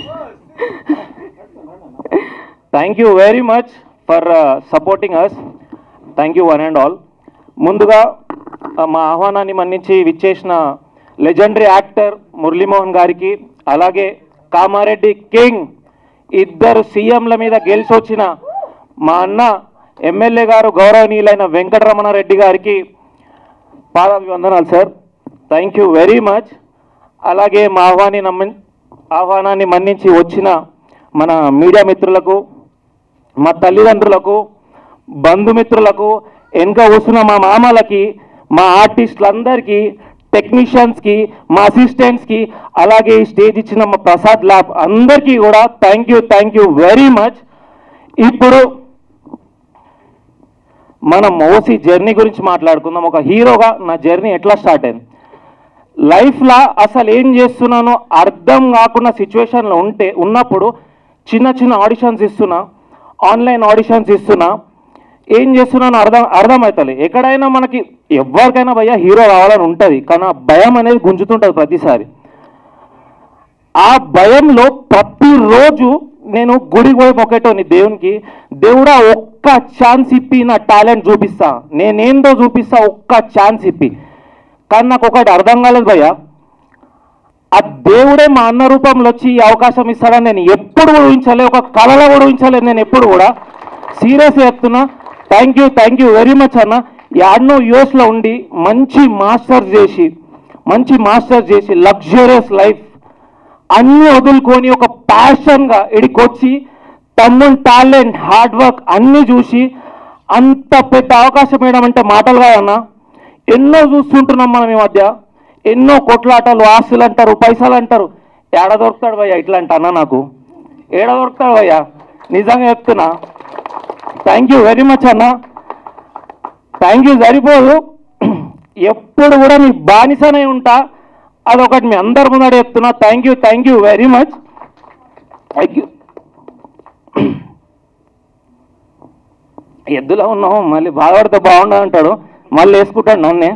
thank you very much for supporting us thank you one and all ముందుగా uh, మా ఆహ్వానాన్ని మన్నించి విచ్చేసిన లెజెండరీ యాక్టర్ మురళీమోహన్ గారికి అలాగే కామారెడ్డి కింగ్ ఇద్దరు సీఎంల మీద గెలిచి వచ్చిన మా అన్న ఎమ్మెల్యే గారు గౌరవనీయులైన వెంకటరమణారెడ్డి గారికి పాదాభివందనాలు sir thank you very much అలాగే మా ఆహ్వాని నమ్మి ఆహ్వానాన్ని మన్నించి వచ్చిన మన మీడియా మిత్రులకు మా తల్లిదండ్రులకు బంధుమిత్రులకు వెనుక వస్తున్న మా మామలకి మా ఆర్టిస్టులందరికీ టెక్నీషియన్స్కి మా అసిస్టెంట్స్కి అలాగే ఈ స్టేజ్ ఇచ్చిన మా ప్రసాద్ ల్యాబ్ అందరికీ కూడా thank you thank you very much ఇప్పుడు మనం ఓసీ జర్నీ గురించి మాట్లాడుకుందాం ఒక హీరోగా నా జర్నీ ఎట్లా స్టార్ట్ అయింది లైఫ్లో అసలు ఏం చేస్తున్నానో అర్థం కాకుండా సిచ్యువేషన్లో ఉంటే ఉన్నప్పుడు చిన్న చిన్న ఆడిషన్స్ ఇస్తున్నా ఆన్లైన్ ఆడిషన్స్ ఇస్తున్నా ఏం చేస్తున్నానో అర్థం అర్థమవుతుంది ఎక్కడైనా మనకి ఎవరికైనా భయ్యా హీరో కావాలని ఉంటుంది కానీ ఆ భయం అనేది గుంజుతుంటుంది ప్రతిసారి ఆ భయంలో ప్రతిరోజు నేను గుడికి పోయి మొక్కేటోని దేవునికి దేవుడా ఒక్క ఛాన్స్ ఇప్పి నా టాలెంట్ చూపిస్తా నేనేందో చూపిస్తా ఒక్క ఛాన్స్ ఇప్పి కానీ నాకు ఒకటి అర్థం కాలేదు భయ్య ఆ దేవుడే మా అన్న రూపంలో వచ్చి ఈ అవకాశం ఇస్తాడని నేను ఎప్పుడు కూడా ఊహించలే ఒక కళలో కూడా ఊహించలేదు నేను ఎప్పుడు కూడా సీరియస్ చెప్తున్నా thank you thank you very much అన్న యాడ్నో యూఎస్లో ఉండి మంచి మాస్టర్స్ చేసి మంచి మాస్టర్స్ చేసి లగ్జరియస్ లైఫ్ అన్ని వదులుకొని ఒక ప్యాషన్గా ఇడికొచ్చి తమ్ముని టాలెంట్ హార్డ్ వర్క్ అన్ని చూసి అంత పెద్ద అవకాశం వేయడం అంటే మాటలు కాదన్నా ఎన్నో చూస్తుంటున్నాం మనం ఈ మధ్య ఎన్నో కొట్లాటలు ఆస్తులు అంటారు పైసలు అంటారు ఏడ దొరుకుతాడు భయ్యా ఇట్లా అంట అన్న నాకు ఏడ దొరుకుతాడు భయ్యా నిజంగా చెప్తున్నా థ్యాంక్ యూ వెరీ మచ్ అన్న థ్యాంక్ యూ సరిపోదు ఎప్పుడు కూడా మీ బానిసనే ఉంటా అదొకటి మీ అందరి ముందర చెప్తున్నా thank you thank you very much ఎద్దులో ఉన్నావు మళ్ళీ బాధపడితే బాగుండదు అంటాడు మళ్ళీ వేసుకుంటాడు నన్నే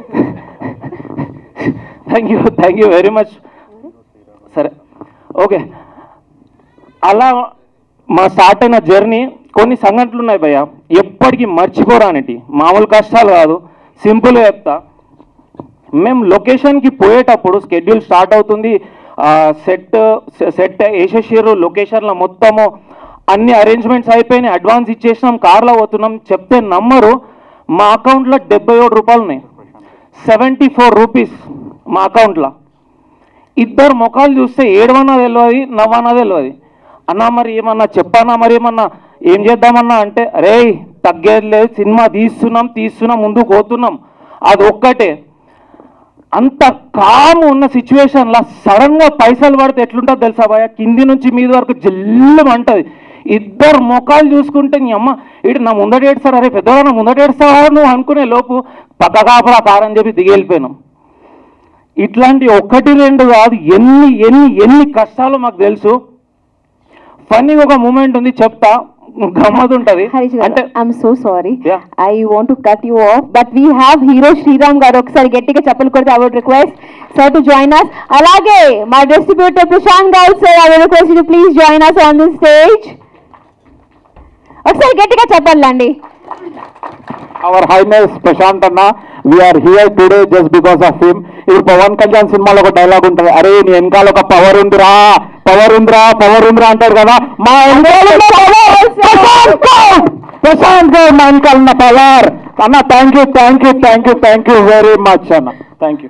thank you thank you very much సరే ఓకే అలా మా స్టార్ట్ అయిన జర్నీ కొన్ని సంఘటనలు ఉన్నాయి భయ్య ఎప్పటికీ మర్చిపోరానిటి మామూలు కష్టాలు కాదు సింపుల్గా చెప్తా మేము లొకేషన్కి పోయేటప్పుడు స్కెడ్యూల్ స్టార్ట్ అవుతుంది సెట్ సెట్ వేసేసారు లొకేషన్లో మొత్తము అన్ని అరేంజ్మెంట్స్ అయిపోయినాయి అడ్వాన్స్ ఇచ్చేసినాం కార్లో పోతున్నాం చెప్తే నమ్మరు మా అకౌంట్లో డెబ్బై ఏడు రూపాయలు ఉన్నాయి సెవెంటీ ఫోర్ రూపీస్ మా అకౌంట్లో ఇద్దరు ముఖాలు చూస్తే ఏడవన్నా తెలియదు నవ్వన్నా తెలియదు అన్నా మరి ఏమన్నా చెప్పన్నా మరి ఏమన్నా ఏం చేద్దామన్నా అంటే అరే తగ్గేది లేదు సినిమా తీస్తున్నాం తీస్తున్నాం ముందుకు పోతున్నాం అది ఒక్కటే అంత కాము ఉన్న సిచ్యువేషన్లో సడన్గా పైసలు పడితే ఎట్లుంటుంది తెలుసా భయ కింది నుంచి మీద వరకు జల్లు అంటది ఇద్దరు ముఖాలు చూసుకుంటే నీ అమ్మ ఇటు నా ముందట ఏడుస్తారా అరే పెద్దగా నా ముందట ఏడుస్తావా నువ్వు అనుకునే లోపు పక్క కాపలా కారని చెప్పి దిగి వెళ్ళిపోయినాం ఇట్లాంటి ఒకటి రెండు కాదు ఎన్ని ఎన్ని ఎన్ని కష్టాలు మాకు తెలుసు ఫన్నీ ఒక మూమెంట్ ఉంది చెప్తా గమ్మత్ ఉంటది హరీష్ అంటే గారు I'm so sorry Yeah. I want to cut you off but we have hero Sriram garu ఒకసారి గట్టిగా చెప్పలు కొడితే I would request sir to join us అలాగే మా distributor Prashant garu sir I would request to please join us on this stage ఒకసారి గట్టిగా చెప్పాలండి our highness Prashant అన్న we are here today just because of him ఇప్పుడు పవన్ కళ్యాణ్ సినిమాలో ఒక డైలాగ్ ఉంటుంది అరే నీ వెనకాల ఒక పవర్ ఉందిరా పవర్ ఉందిరా పవర్ ఉందిరా అంటారు కదా మా వెనకాల ఉన్న power ప్రశాంత్ గౌడ్! ప్రశాంత్ గౌడ్ మా వెనకాల ఉన్న పవర్ అన్న thank you thank you thank you thank you very much అన్న thank you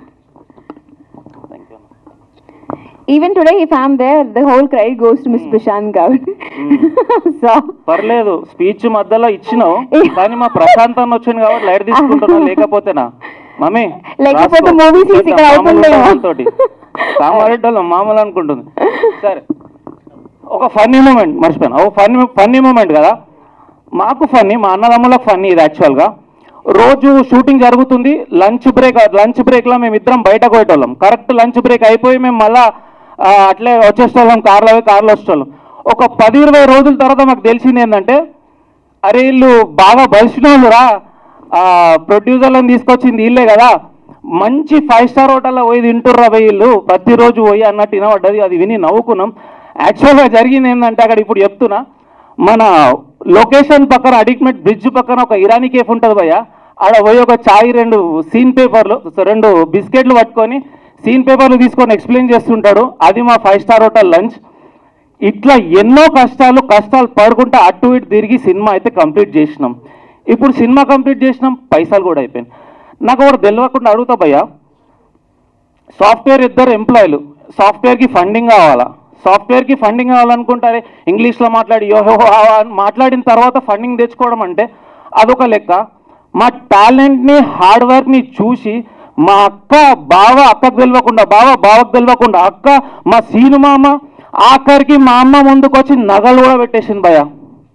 even today if I'm there the whole credit goes to miss Prashant Goud so పర్లేదు స్పీచ్ మధ్యలో ఇచ్చినావు కానీ మా ప్రశాంత్ అన్న వచ్చింది కాబట్టి లైట్ తీసుకుంటున్నా లేకపోతేనా మమ్మీ లేకపోతే రాసుకో. movies తీసి ఇక్కడ చేద్దాం, మామూలు అవుతుందేమో. వాళ్ళతోటి. కామారెడ్డిలో మామూలు అనుకుంటుంది సరే ఒక ఫన్నీ మూమెంట్ మర్చిపోయాను ఒక ఫన్నీ ఫన్నీ మూమెంట్ కదా మాకు ఫన్నీ మా అన్నదమ్ములకు ఫన్నీ ఇది యాక్చువల్గా రోజు షూటింగ్ జరుగుతుంది లంచ్ బ్రేక్ లంచ్ బ్రేక్లో మేము ఇద్దరం బయటకు పోయేటోళ్ళం కరెక్ట్ లంచ్ బ్రేక్ అయిపోయి మేము మళ్ళా ఆ, అట్లే వచ్చేసేవాళ్ళం కార్లో పోయి కార్లో వచ్చేవాళ్ళం ఒక పది ఇరవై రోజుల తర్వాత మాకు తెలిసింది ఏంటంటే అరే వీళ్ళు బాగా బలిసిన వాళ్ళు రా ప్రొడ్యూసర్లను తీసుకొచ్చింది వీళ్ళే కదా మంచి ఫైవ్ స్టార్ హోటల్లో పోయి తింటుర్రా పోయి వీళ్ళు ప్రతిరోజు పోయి అన్నట్టు వినబడ్డది అది విని నవ్వుకున్నాం యాక్చువల్గా జరిగింది ఏంటంటే అక్కడ ఇప్పుడు చెప్తున్నా మన లొకేషన్ పక్కన అడిక్మెట్ బ్రిడ్జ్ పక్కన ఒక ఇరానీ కేఫ్ ఉంటుంది భయ్య ఆడ పోయి ఒక చాయ్ రెండు సీన్ పేపర్లు రెండు బిస్కెట్లు పట్టుకొని సీన్ పేపర్లు తీసుకొని ఎక్స్ప్లెయిన్ చేస్తుంటాడు అది మా ఫైవ్ స్టార్ హోటల్ లంచ్ ఇట్లా ఎన్నో కష్టాలు కష్టాలు పడుకుంటా అటు ఇటు తిరిగి సినిమా అయితే కంప్లీట్ చేసినాం ఇప్పుడు సినిమా కంప్లీట్ చేసినాం పైసలు కూడా అయిపోయినాయి నాకు ఒకటి తెలియకుండా అడుగుతా భయ్యా సాఫ్ట్వేర్ ఇద్దరు ఎంప్లాయీలు సాఫ్ట్వేర్కి ఫండింగ్ కావాలా సాఫ్ట్వేర్కి ఫండింగ్ కావాలనుకుంటారే ఇంగ్లీష్లో మాట్లాడి యోహో హావా అని మాట్లాడిన తర్వాత ఫండింగ్ తెచ్చుకోవడం అంటే అదొక లెక్క మా టాలెంట్ని హార్డ్ వర్క్ని చూసి మా అక్క బావ అక్కకు తెలియకుండా బావ బావకు తెలియకుండా అక్క మా సీను మామ ఆఖరికి మా అమ్మ ముందుకు వచ్చి నగలు కూడా పెట్టేసింది భయ్యా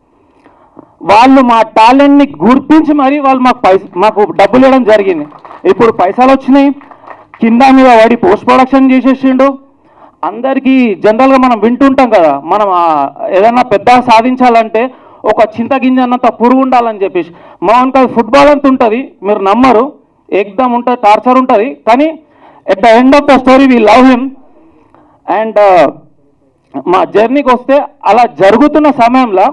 వాళ్ళు మా టాలెంట్ని గుర్తించి మరీ వాళ్ళు మాకు పైస మాకు డబ్బులు ఇవ్వడం జరిగింది ఇప్పుడు పైసలు వచ్చినాయి కింద మీద వాడి పోస్ట్ ప్రొడక్షన్ చేసేసిండు అందరికీ జనరల్గా మనం వింటుంటాం కదా మనం ఆ, ఏదైనా పెద్ద సాధించాలంటే ఒక చింతగింజ అన్నంత పురుగు ఉండాలని చెప్పేసి మామూలుగా ఫుట్బాల్ అంత ఉంటుంది మీరు నమ్మరు ఎగ్దమ్ ఉంటుంది టార్చర్ ఉంటుంది కానీ at the end of the story we love him and మా జర్నీకి వస్తే అలా జరుగుతున్న సమయంలో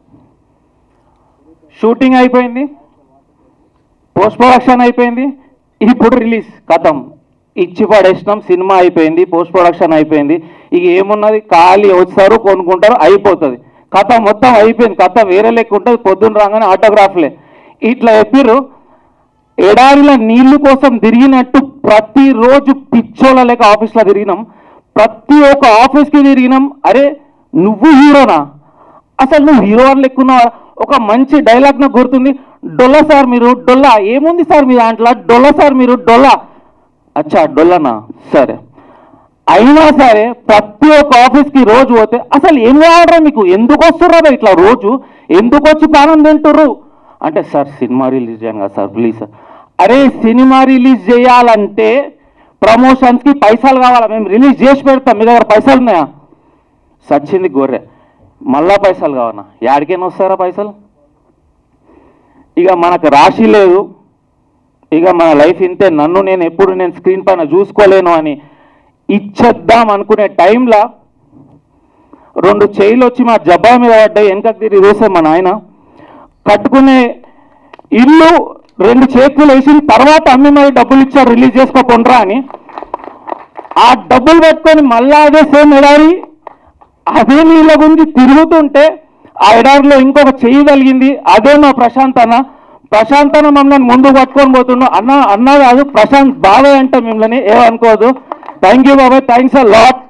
షూటింగ్ అయిపోయింది పోస్ట్ ప్రొడక్షన్ అయిపోయింది ఇప్పుడు రిలీజ్ కథం ఇచ్చి పడేసినాం సినిమా అయిపోయింది పోస్ట్ ప్రొడక్షన్ అయిపోయింది ఇక ఏమున్నది ఖాళీ వస్తారు కొనుక్కుంటారు అయిపోతుంది కథ మొత్తం అయిపోయింది కథ వేరే లెక్క ఉంటుంది పొద్దున్న రాగానే ఆటోగ్రాఫ్లే ఇట్లా చెప్పిర్రు ఎడారిలో నీళ్లు కోసం తిరిగినట్టు ప్రతిరోజు పిచ్చోళ్ళ లేక ఆఫీస్లో తిరిగినాం ప్రతి ఒక్క ఆఫీస్కి తిరిగినాం అరే నువ్వు హీరోనా అసలు నువ్వు హీరో అని లెక్కున్నావా ఒక మంచి డైలాగ్ నాకు గుర్తుంది డొల్ల సార్ మీరు డొల్ల ఏముంది సార్ మీ దాంట్లో డొల్ల సార్ మీరు డొల్ల అచ్చా డొల్లనా సరే అయినా సరే ప్రతి ఒక్క ఆఫీస్కి రోజు పోతే అసలు ఏం కావాలరా మీకు ఎందుకు వస్తుర్రా ఇట్లా రోజు ఎందుకు వచ్చి ప్రాణం తింటుర్రు అంటే సార్ సినిమా రిలీజ్ చేయం కదా సార్ ప్లీజ్ సార్ అరే సినిమా రిలీజ్ చేయాలంటే ప్రమోషన్స్కి పైసలు కావాలా మేము రిలీజ్ చేసి పెడతాం మీ దగ్గర పైసలు ఉన్నాయా సచ్చింది గొర్రె మళ్ళా పైసలు కావన్నా యాడికైనా వస్తారా పైసలు ఇక మనకు రాశి లేదు ఇక మన లైఫ్ ఇంతే నన్ను నేను ఎప్పుడు నేను స్క్రీన్ పైన చూసుకోలేను అని ఇచ్చేద్దాం అనుకునే టైంలో రెండు చైలు వచ్చి మా జబ్బా మీద పడ్డాయి వెనకకు తిరిగి చూస్తే మా నాయన కట్టుకునే ఇల్లు రెండు చేతులు వేసిన తర్వాత అమ్మి మరి డబ్బులు ఇచ్చారు రిలీజ్ చేసుకోకుండా అని ఆ డబ్బులు పెట్టుకొని మళ్ళా అదే సేమ్ ఎడారి అదే నీళ్ళ గురించి తిరుగుతుంటే ఆ ఎడారిలో ఇంకొక చెయ్యి కలిగింది అదే మా ప్రశాంత్ అన్న ప్రశాంత్ అన్న మమ్మల్ని ముందు పట్టుకొని పోతున్నాం అన్న అన్న కాదు ప్రశాంత్ బాబాయ్ అంటే మిమ్మల్ని ఏమనుకోదు థ్యాంక్ యూ బాబాయ్ థ్యాంక్స్ అ లాట్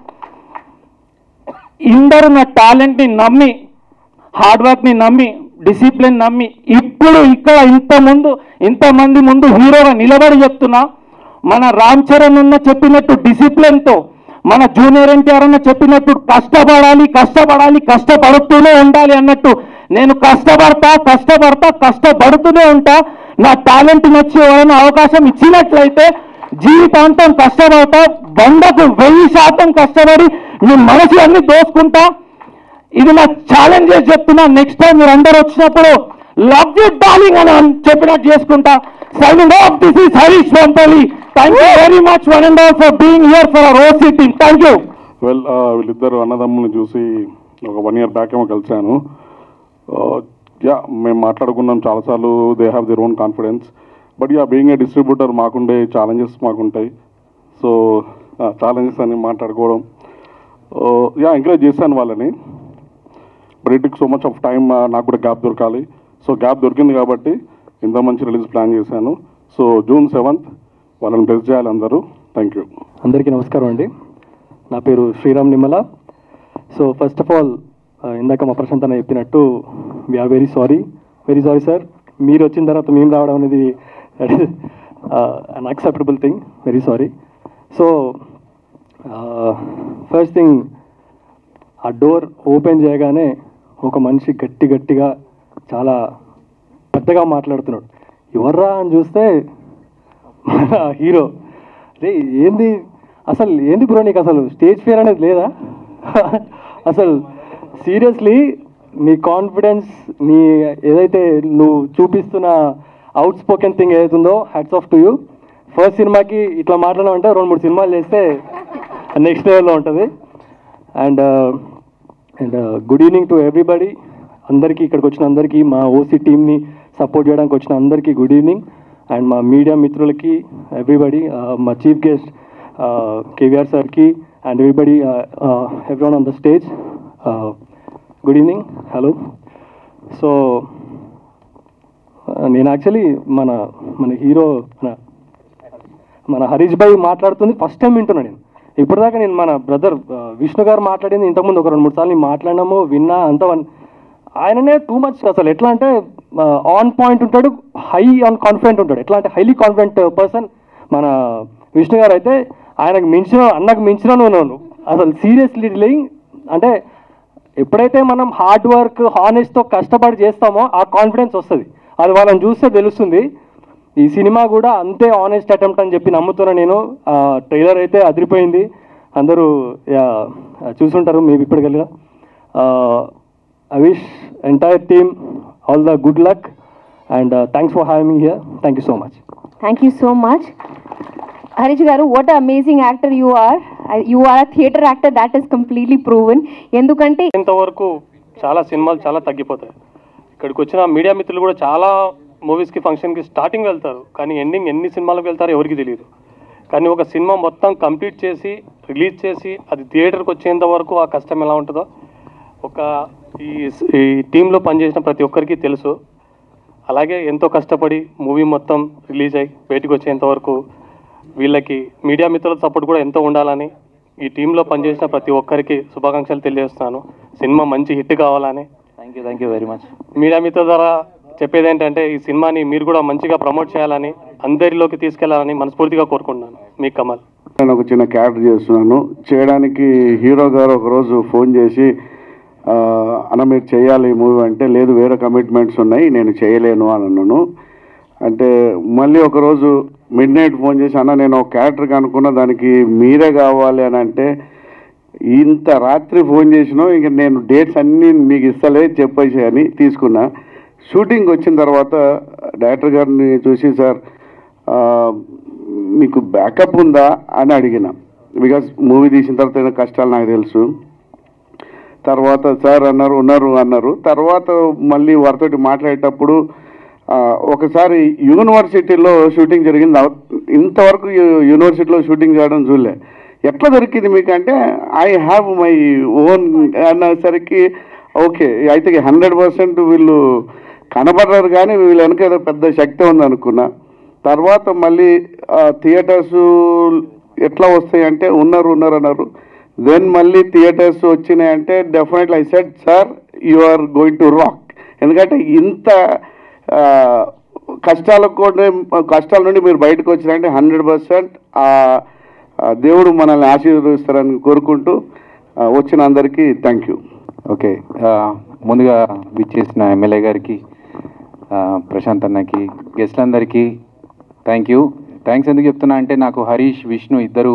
ఇందరు నా టాలెంట్ని నమ్మి హార్డ్ వర్క్ని నమ్మి డిసిప్లిన్ నమ్మి ఇప్పుడు ఇక్కడ ఇంత ముందు ఇంతమంది ముందు హీరోగా నిలబడి చెప్తున్నా మన రామ్ చరణ్ అన్న చెప్పినట్టు డిసిప్లిన్తో మన జూనియర్ ఎన్టీఆర్ అన్న చెప్పినట్టు కష్టపడాలి కష్టపడాలి కష్టపడుతూనే ఉండాలి అన్నట్టు నేను కష్టపడతా కష్టపడతా కష్టపడుతూనే ఉంటా నా టాలెంట్ నచ్చి ఎవరైనా అవకాశం ఇచ్చినట్లయితే జీవితాంతం కష్టపడతా వందకు వెయ్యి శాతం కష్టపడి మీ మనసు అన్ని దోసుకుంటా ఇది నా ఛాలెంజ్ చేసి చెప్తున్నా నెక్స్ట్ టైం మీరు అందరు వచ్చినప్పుడు లవ్ యూ డార్లింగ్ అని అన్- చెప్పినట్టు చేసుకుంటా signing off this is Harish Vampalli thank you very much one and all for being here for our OC team thank you well వీళ్ళిద్దరు అన్నదమ్ముల్ని చూసి ఒక వన్ ఇయర్ బ్యాక్ ఏమో కలిశాను యా మేము మాట్లాడుకున్నాం చాలాసార్లు they have their own confidence but yeah being a distributor మాకుండే ఛాలెంజెస్ మాకుంటాయి సో ఛాలెంజెస్ అని మాట్లాడుకోవడం యా ఎంకరేజ్ చేశాను వాళ్ళని but it so much of time నాకు కూడా గ్యాప్ దొరకాలి సో గ్యాప్ దొరికింది కాబట్టి ఇంత మంచి రిలీజ్ ప్లాన్ చేశాను సో జూన్ సెవెంత్ వాళ్ళని బ్లెస్ చేయాలి అందరూ థ్యాంక్ యూ అందరికీ నమస్కారం అండి నా పేరు Sriram Nimmala so first of all ఇందాక మా ప్రశాంత్ అన్న చెప్పినట్టు we are very sorry very sorry sir మీరు వచ్చిన తర్వాత మేము రావడం అనేది unacceptable thing very sorry so first thing ఆ డోర్ ఓపెన్ చేయగానే ఒక మనిషి గట్టి గట్టిగా చాలా పెద్దగా మాట్లాడుతున్నాడు ఎవర్రా అని చూస్తే మన హీరో రే ఏంది అసలు ఏంది బ్రో నీకు అసలు స్టేజ్ ఫియర్ అనేది లేదా అసలు సీరియస్లీ నీ కాన్ఫిడెన్స్ నీ ఏదైతే నువ్వు చూపిస్తున్న అవుట్ స్పోకెన్ థింగ్ ఏదైతుందో hats off to you first సినిమాకి ఇట్లా మాట్లాడమంటే రెండు మూడు సినిమాలు చేస్తే నెక్స్ట్ లెవెల్లో ఉంటుంది and and good evening to everybody అందరికీ ఇక్కడికి వచ్చిన అందరికీ మా ఓసీ టీమ్ని సపోర్ట్ చేయడానికి వచ్చిన అందరికీ గుడ్ ఈవినింగ్ అండ్ మా మీడియా మిత్రులకి ఎవ్రీబడి మా చీఫ్ గెస్ట్ కేవీఆర్ సార్కి and everybody everyone on the stage good evening hello so నేను యాక్చువల్లీ మన మన హీరో మన మన హరీష్ భాయ్ మాట్లాడుతుంది ఫస్ట్ టైం వింటున్నా నేను ఇప్పటిదాకా నేను మన బ్రదర్ విష్ణు గారు మాట్లాడింది ఇంతకుముందు ఒక రెండు మూడు సార్లు మాట్లాడినాము విన్నా అంత వన్ ఆయననే టూ మచ్ అసలు ఎట్లా అంటే ఆన్ పాయింట్ ఉంటాడు హై ఆన్ కాన్ఫిడెంట్ ఉంటాడు ఎట్లా అంటే హైలీ కాన్ఫిడెంట్ పర్సన్ మన విష్ణు గారు అయితే ఆయనకు మించిన అన్నకు మించిన నువ్వు అసలు సీరియస్లీ డీలింగ్ అంటే ఎప్పుడైతే మనం హార్డ్ వర్క్ హానెస్ట్తో కష్టపడి చేస్తామో ఆ కాన్ఫిడెన్స్ వస్తుంది అది వాళ్ళని చూస్తే తెలుస్తుంది ఈ సినిమా కూడా అంతే ఆనెస్ట్ అటెంప్ట్ అని చెప్పి నమ్ముతున్నా నేను ట్రైలర్ అయితే అదిరిపోయింది అందరూ యా, చూసుంటారు మేము ఇప్పటికెళ్ళగా I wish entire team all the good luck and thanks for having me here thank you so much thank you so much Harish garu what amazing actor you are you are a theatre actor that is completely proven ఎందుకంటే ఇంతవరకు చాలా సినిమాలు చాలా తగ్గిపోతాయి ఇక్కడికి వచ్చిన media మిత్రులు కూడా చాలా మూవీస్కి ఫంక్షన్కి స్టార్టింగ్ వెళ్తారు కానీ ఎండింగ్ ఎన్ని సినిమాలకు వెళ్తారో ఎవరికి తెలియదు కానీ ఒక సినిమా మొత్తం కంప్లీట్ చేసి రిలీజ్ చేసి అది థియేటర్కి వచ్చేంత వరకు ఆ కష్టం ఎలా ఉంటుందో ఒక ఈ ఈ టీంలో పనిచేసిన ప్రతి ఒక్కరికి తెలుసు అలాగే ఎంతో కష్టపడి మూవీ మొత్తం రిలీజ్ అయ్యి బయటకు వచ్చేంత వరకు వీళ్ళకి మీడియా మిత్రుల సపోర్ట్ కూడా ఎంతో ఉండాలని ఈ టీంలో పనిచేసిన ప్రతి ఒక్కరికి శుభాకాంక్షలు తెలియజేస్తున్నాను సినిమా మంచి హిట్ కావాలని thank you thank you very much media మిత్రుల ద్వారా చెప్పేది ఏంటంటే ఈ సినిమాని మీరు కూడా మంచిగా ప్రమోట్ చేయాలని అందరిలోకి తీసుకెళ్లాలని మనస్ఫూర్తిగా కోరుకుంటున్నాను మీ కమల్ నేను ఒక చిన్న క్యారెక్టర్ చేస్తున్నాను చేయడానికి హీరో గారు ఒకరోజు ఫోన్ చేసి ఆ, అన్న మీరు చేయాలి ఈ మూవీ అంటే లేదు వేరే కమిట్మెంట్స్ ఉన్నాయి నేను చేయలేను అని అన్నాను అంటే మళ్ళీ ఒకరోజు మిడ్ నైట్ ఫోన్ చేసి అన్న నేను ఒక క్యారెక్టర్కి అనుకున్న దానికి మీరే కావాలి అని అంటే ఇంత రాత్రి ఫోన్ చేసినా ఇంక నేను డేట్స్ అన్నీ మీకు ఇస్తలే చెప్పేసి అని తీసుకున్నా షూటింగ్ వచ్చిన తర్వాత డైరెక్టర్ గారిని చూసి సార్ ఆ, మీకు బ్యాకప్ ఉందా అని అడిగిన బికాస్ మూవీ తీసిన తర్వాత అయిన కష్టాలు నాకు తెలుసు తర్వాత సార్ అన్నారు ఉన్నారు అన్నారు తర్వాత మళ్ళీ వారితోటి మాట్లాడేటప్పుడు ఆ, ఒకసారి యూనివర్సిటీలో షూటింగ్ జరిగింది అవ- ఇంతవరకు యు- యూనివర్సిటీలో షూటింగ్ చేయడం చూడలే ఎట్లా దొరికింది మీకు అంటే ఐ హ్యావ్ మై ఓన్ అన్నసరికి ఓకే అయితే హండ్రెడ్ పర్సెంట్ వీళ్ళు కనబడరు కానీ వీళ్ళ వెనక ఏదో పెద్ద శక్తి ఉంది అనుకున్నా తర్వాత మళ్ళీ థియేటర్స్ ఎట్లా వస్తాయి అంటే ఉన్నారు ఉన్నారు అన్నారు దెన్ మళ్ళీ థియేటర్స్ వచ్చినాయంటే definitely I said sir you are going to rock ఎందుకంటే ఇంత ఆ, కష్టాలకు కూడా కష్టాల నుండి మీరు బయటకు వచ్చినారంటే హండ్రెడ్ పర్సెంట్ దేవుడు మనల్ని ఆశీర్వదిస్తారని కోరుకుంటూ ఆ, వచ్చిన అందరికీ థ్యాంక్ యూ ఓకే ఆ, ముందుగా విచ్చేసిన ఎమ్మెల్యే గారికి ఆ, ప్రశాంత్ అన్నకి గెస్ట్లందరికీ థ్యాంక్ యూ థ్యాంక్స్ ఎందుకు చెప్తున్నా అంటే నాకు హరీష్ విష్ణు ఇద్దరు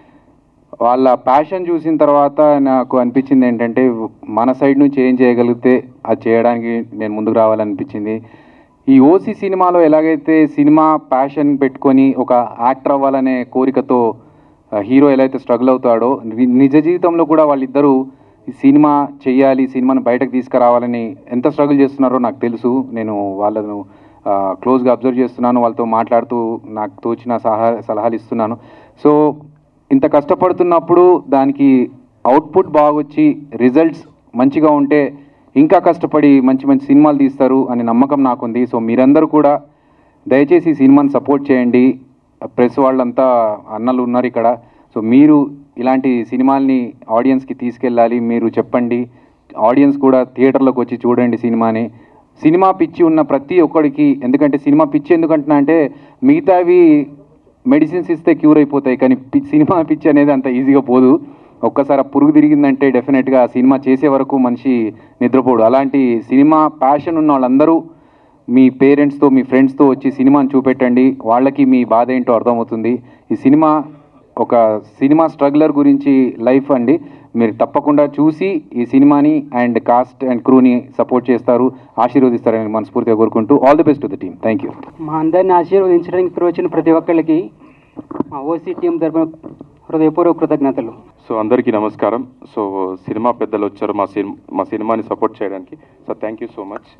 వాళ్ళ ప్యాషన్ చూసిన తర్వాత నాకు అనిపించింది ఏంటంటే మన సైడ్ నుంచి ఏం చేయగలిగితే అది చేయడానికి నేను ముందుకు రావాలనిపించింది ఈ ఓసీ సినిమాలో ఎలాగైతే సినిమా ప్యాషన్ పెట్టుకొని ఒక యాక్టర్ అవ్వాలనే కోరికతో ఆ, హీరో ఎలా అయితే స్ట్రగుల్ అవుతాడో ని- నిజ జీవితంలో కూడా వాళ్ళిద్దరూ ఈ సినిమా చెయ్యాలి సినిమాను బయటకు తీసుకురావాలని ఎంత స్ట్రగుల్ చేస్తున్నారో నాకు తెలుసు నేను వాళ్ళను క్లోజ్గా అబ్జర్వ్ చేస్తున్నాను వాళ్ళతో మాట్లాడుతూ నాకు తోచిన సలహా సలహాలు ఇస్తున్నాను సో ఇంత కష్టపడుతున్నప్పుడు దానికి అవుట్పుట్ బాగొచ్చి రిజల్ట్స్ మంచిగా ఉంటే ఇంకా కష్టపడి మంచి మంచి సినిమాలు తీస్తారు అనే నమ్మకం నాకుంది సో మీరందరూ కూడా దయచేసి ఈ సినిమాని సపోర్ట్ చేయండి ప్రెస్ వాళ్ళంతా అన్నలు ఉన్నారు ఇక్కడ సో మీరు ఇలాంటి సినిమాల్ని ఆడియన్స్కి తీసుకెళ్ళాలి మీరు చెప్పండి ఆడియన్స్ కూడా థియేటర్లోకి వచ్చి చూడండి సినిమాని సినిమా పిచ్చి ఉన్న ప్రతి ఒక్కడికి ఎందుకంటే సినిమా పిచ్చి ఎందుకంటున్నా అంటే మిగతావి మెడిసిన్స్ ఇస్తే క్యూర్ అయిపోతాయి కానీ పి- సినిమా పిచ్చి అనేది అంత ఈజీగా పోదు ఒక్కసారి ఆ పురుగు తిరిగిందంటే డెఫినెట్గా ఆ సినిమా చేసే వరకు మనిషి నిద్రపోడు అలాంటి సినిమా ప్యాషన్ ఉన్న వాళ్ళందరూ మీ పేరెంట్స్తో మీ ఫ్రెండ్స్తో వచ్చి సినిమాని చూపెట్టండి వాళ్ళకి మీ బాధ ఏంటో అర్థమవుతుంది ఈ సినిమా ఒక సినిమా స్ట్రగ్లర్ గురించి లైఫ్ అండి మీరు తప్పకుండా చూసి ఈ సినిమాని అండ్ కాస్ట్ అండ్ క్రూని సపోర్ట్ చేస్తారు ఆశీర్వదిస్తారని మనస్ఫూర్తిగా కోరుకుంటూ all the best to the team thank you మా అందరిని ఆశీర్వదించడానికి ఇక్కడ వచ్చిన ప్రతి ఒక్కళ్ళకి మా ఓసీ టీం తరపున హృదయపూర్వక కృతజ్ఞతలు సో అందరికీ నమస్కారం సో సినిమా పెద్దలు వచ్చారు మా సినిమా మా సినిమాని సపోర్ట్ చేయడానికి so thank you so much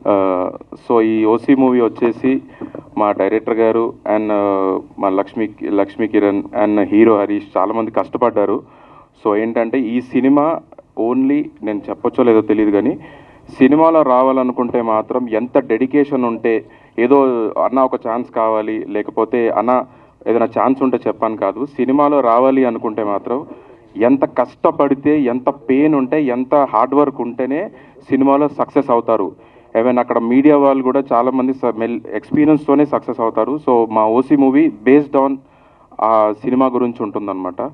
so ఈ ఓసీ మూవీ వచ్చేసి మా డైరెక్టర్ గారు అండ్ మా లక్ష్మీ లక్ష్మీ కిరణ్ అండ్ హీరో హరీష్ చాలామంది కష్టపడ్డారు సో ఏంటంటే ఈ సినిమా ఓన్లీ నేను చెప్పొచ్చో లేదో తెలియదు కానీ సినిమాలో రావాలనుకుంటే మాత్రం ఎంత డెడికేషన్ ఉంటే ఏదో అన్న ఒక ఛాన్స్ కావాలి లేకపోతే అన్న ఏదైనా ఛాన్స్ ఉంటే చెప్పాను కాదు సినిమాలో రావాలి అనుకుంటే మాత్రం ఎంత కష్టపడితే ఎంత పెయిన్ ఉంటే ఎంత హార్డ్ వర్క్ ఉంటేనే సినిమాలో సక్సెస్ అవుతారు ఈవెన్ అక్కడ మీడియా వాళ్ళు కూడా చాలామంది మెల్ ఎక్స్పీరియన్స్తోనే సక్సెస్ అవుతారు సో మా ఓసీ మూవీ బేస్డ్ ఆన్ ఆ సినిమా గురించి ఉంటుందన్నమాట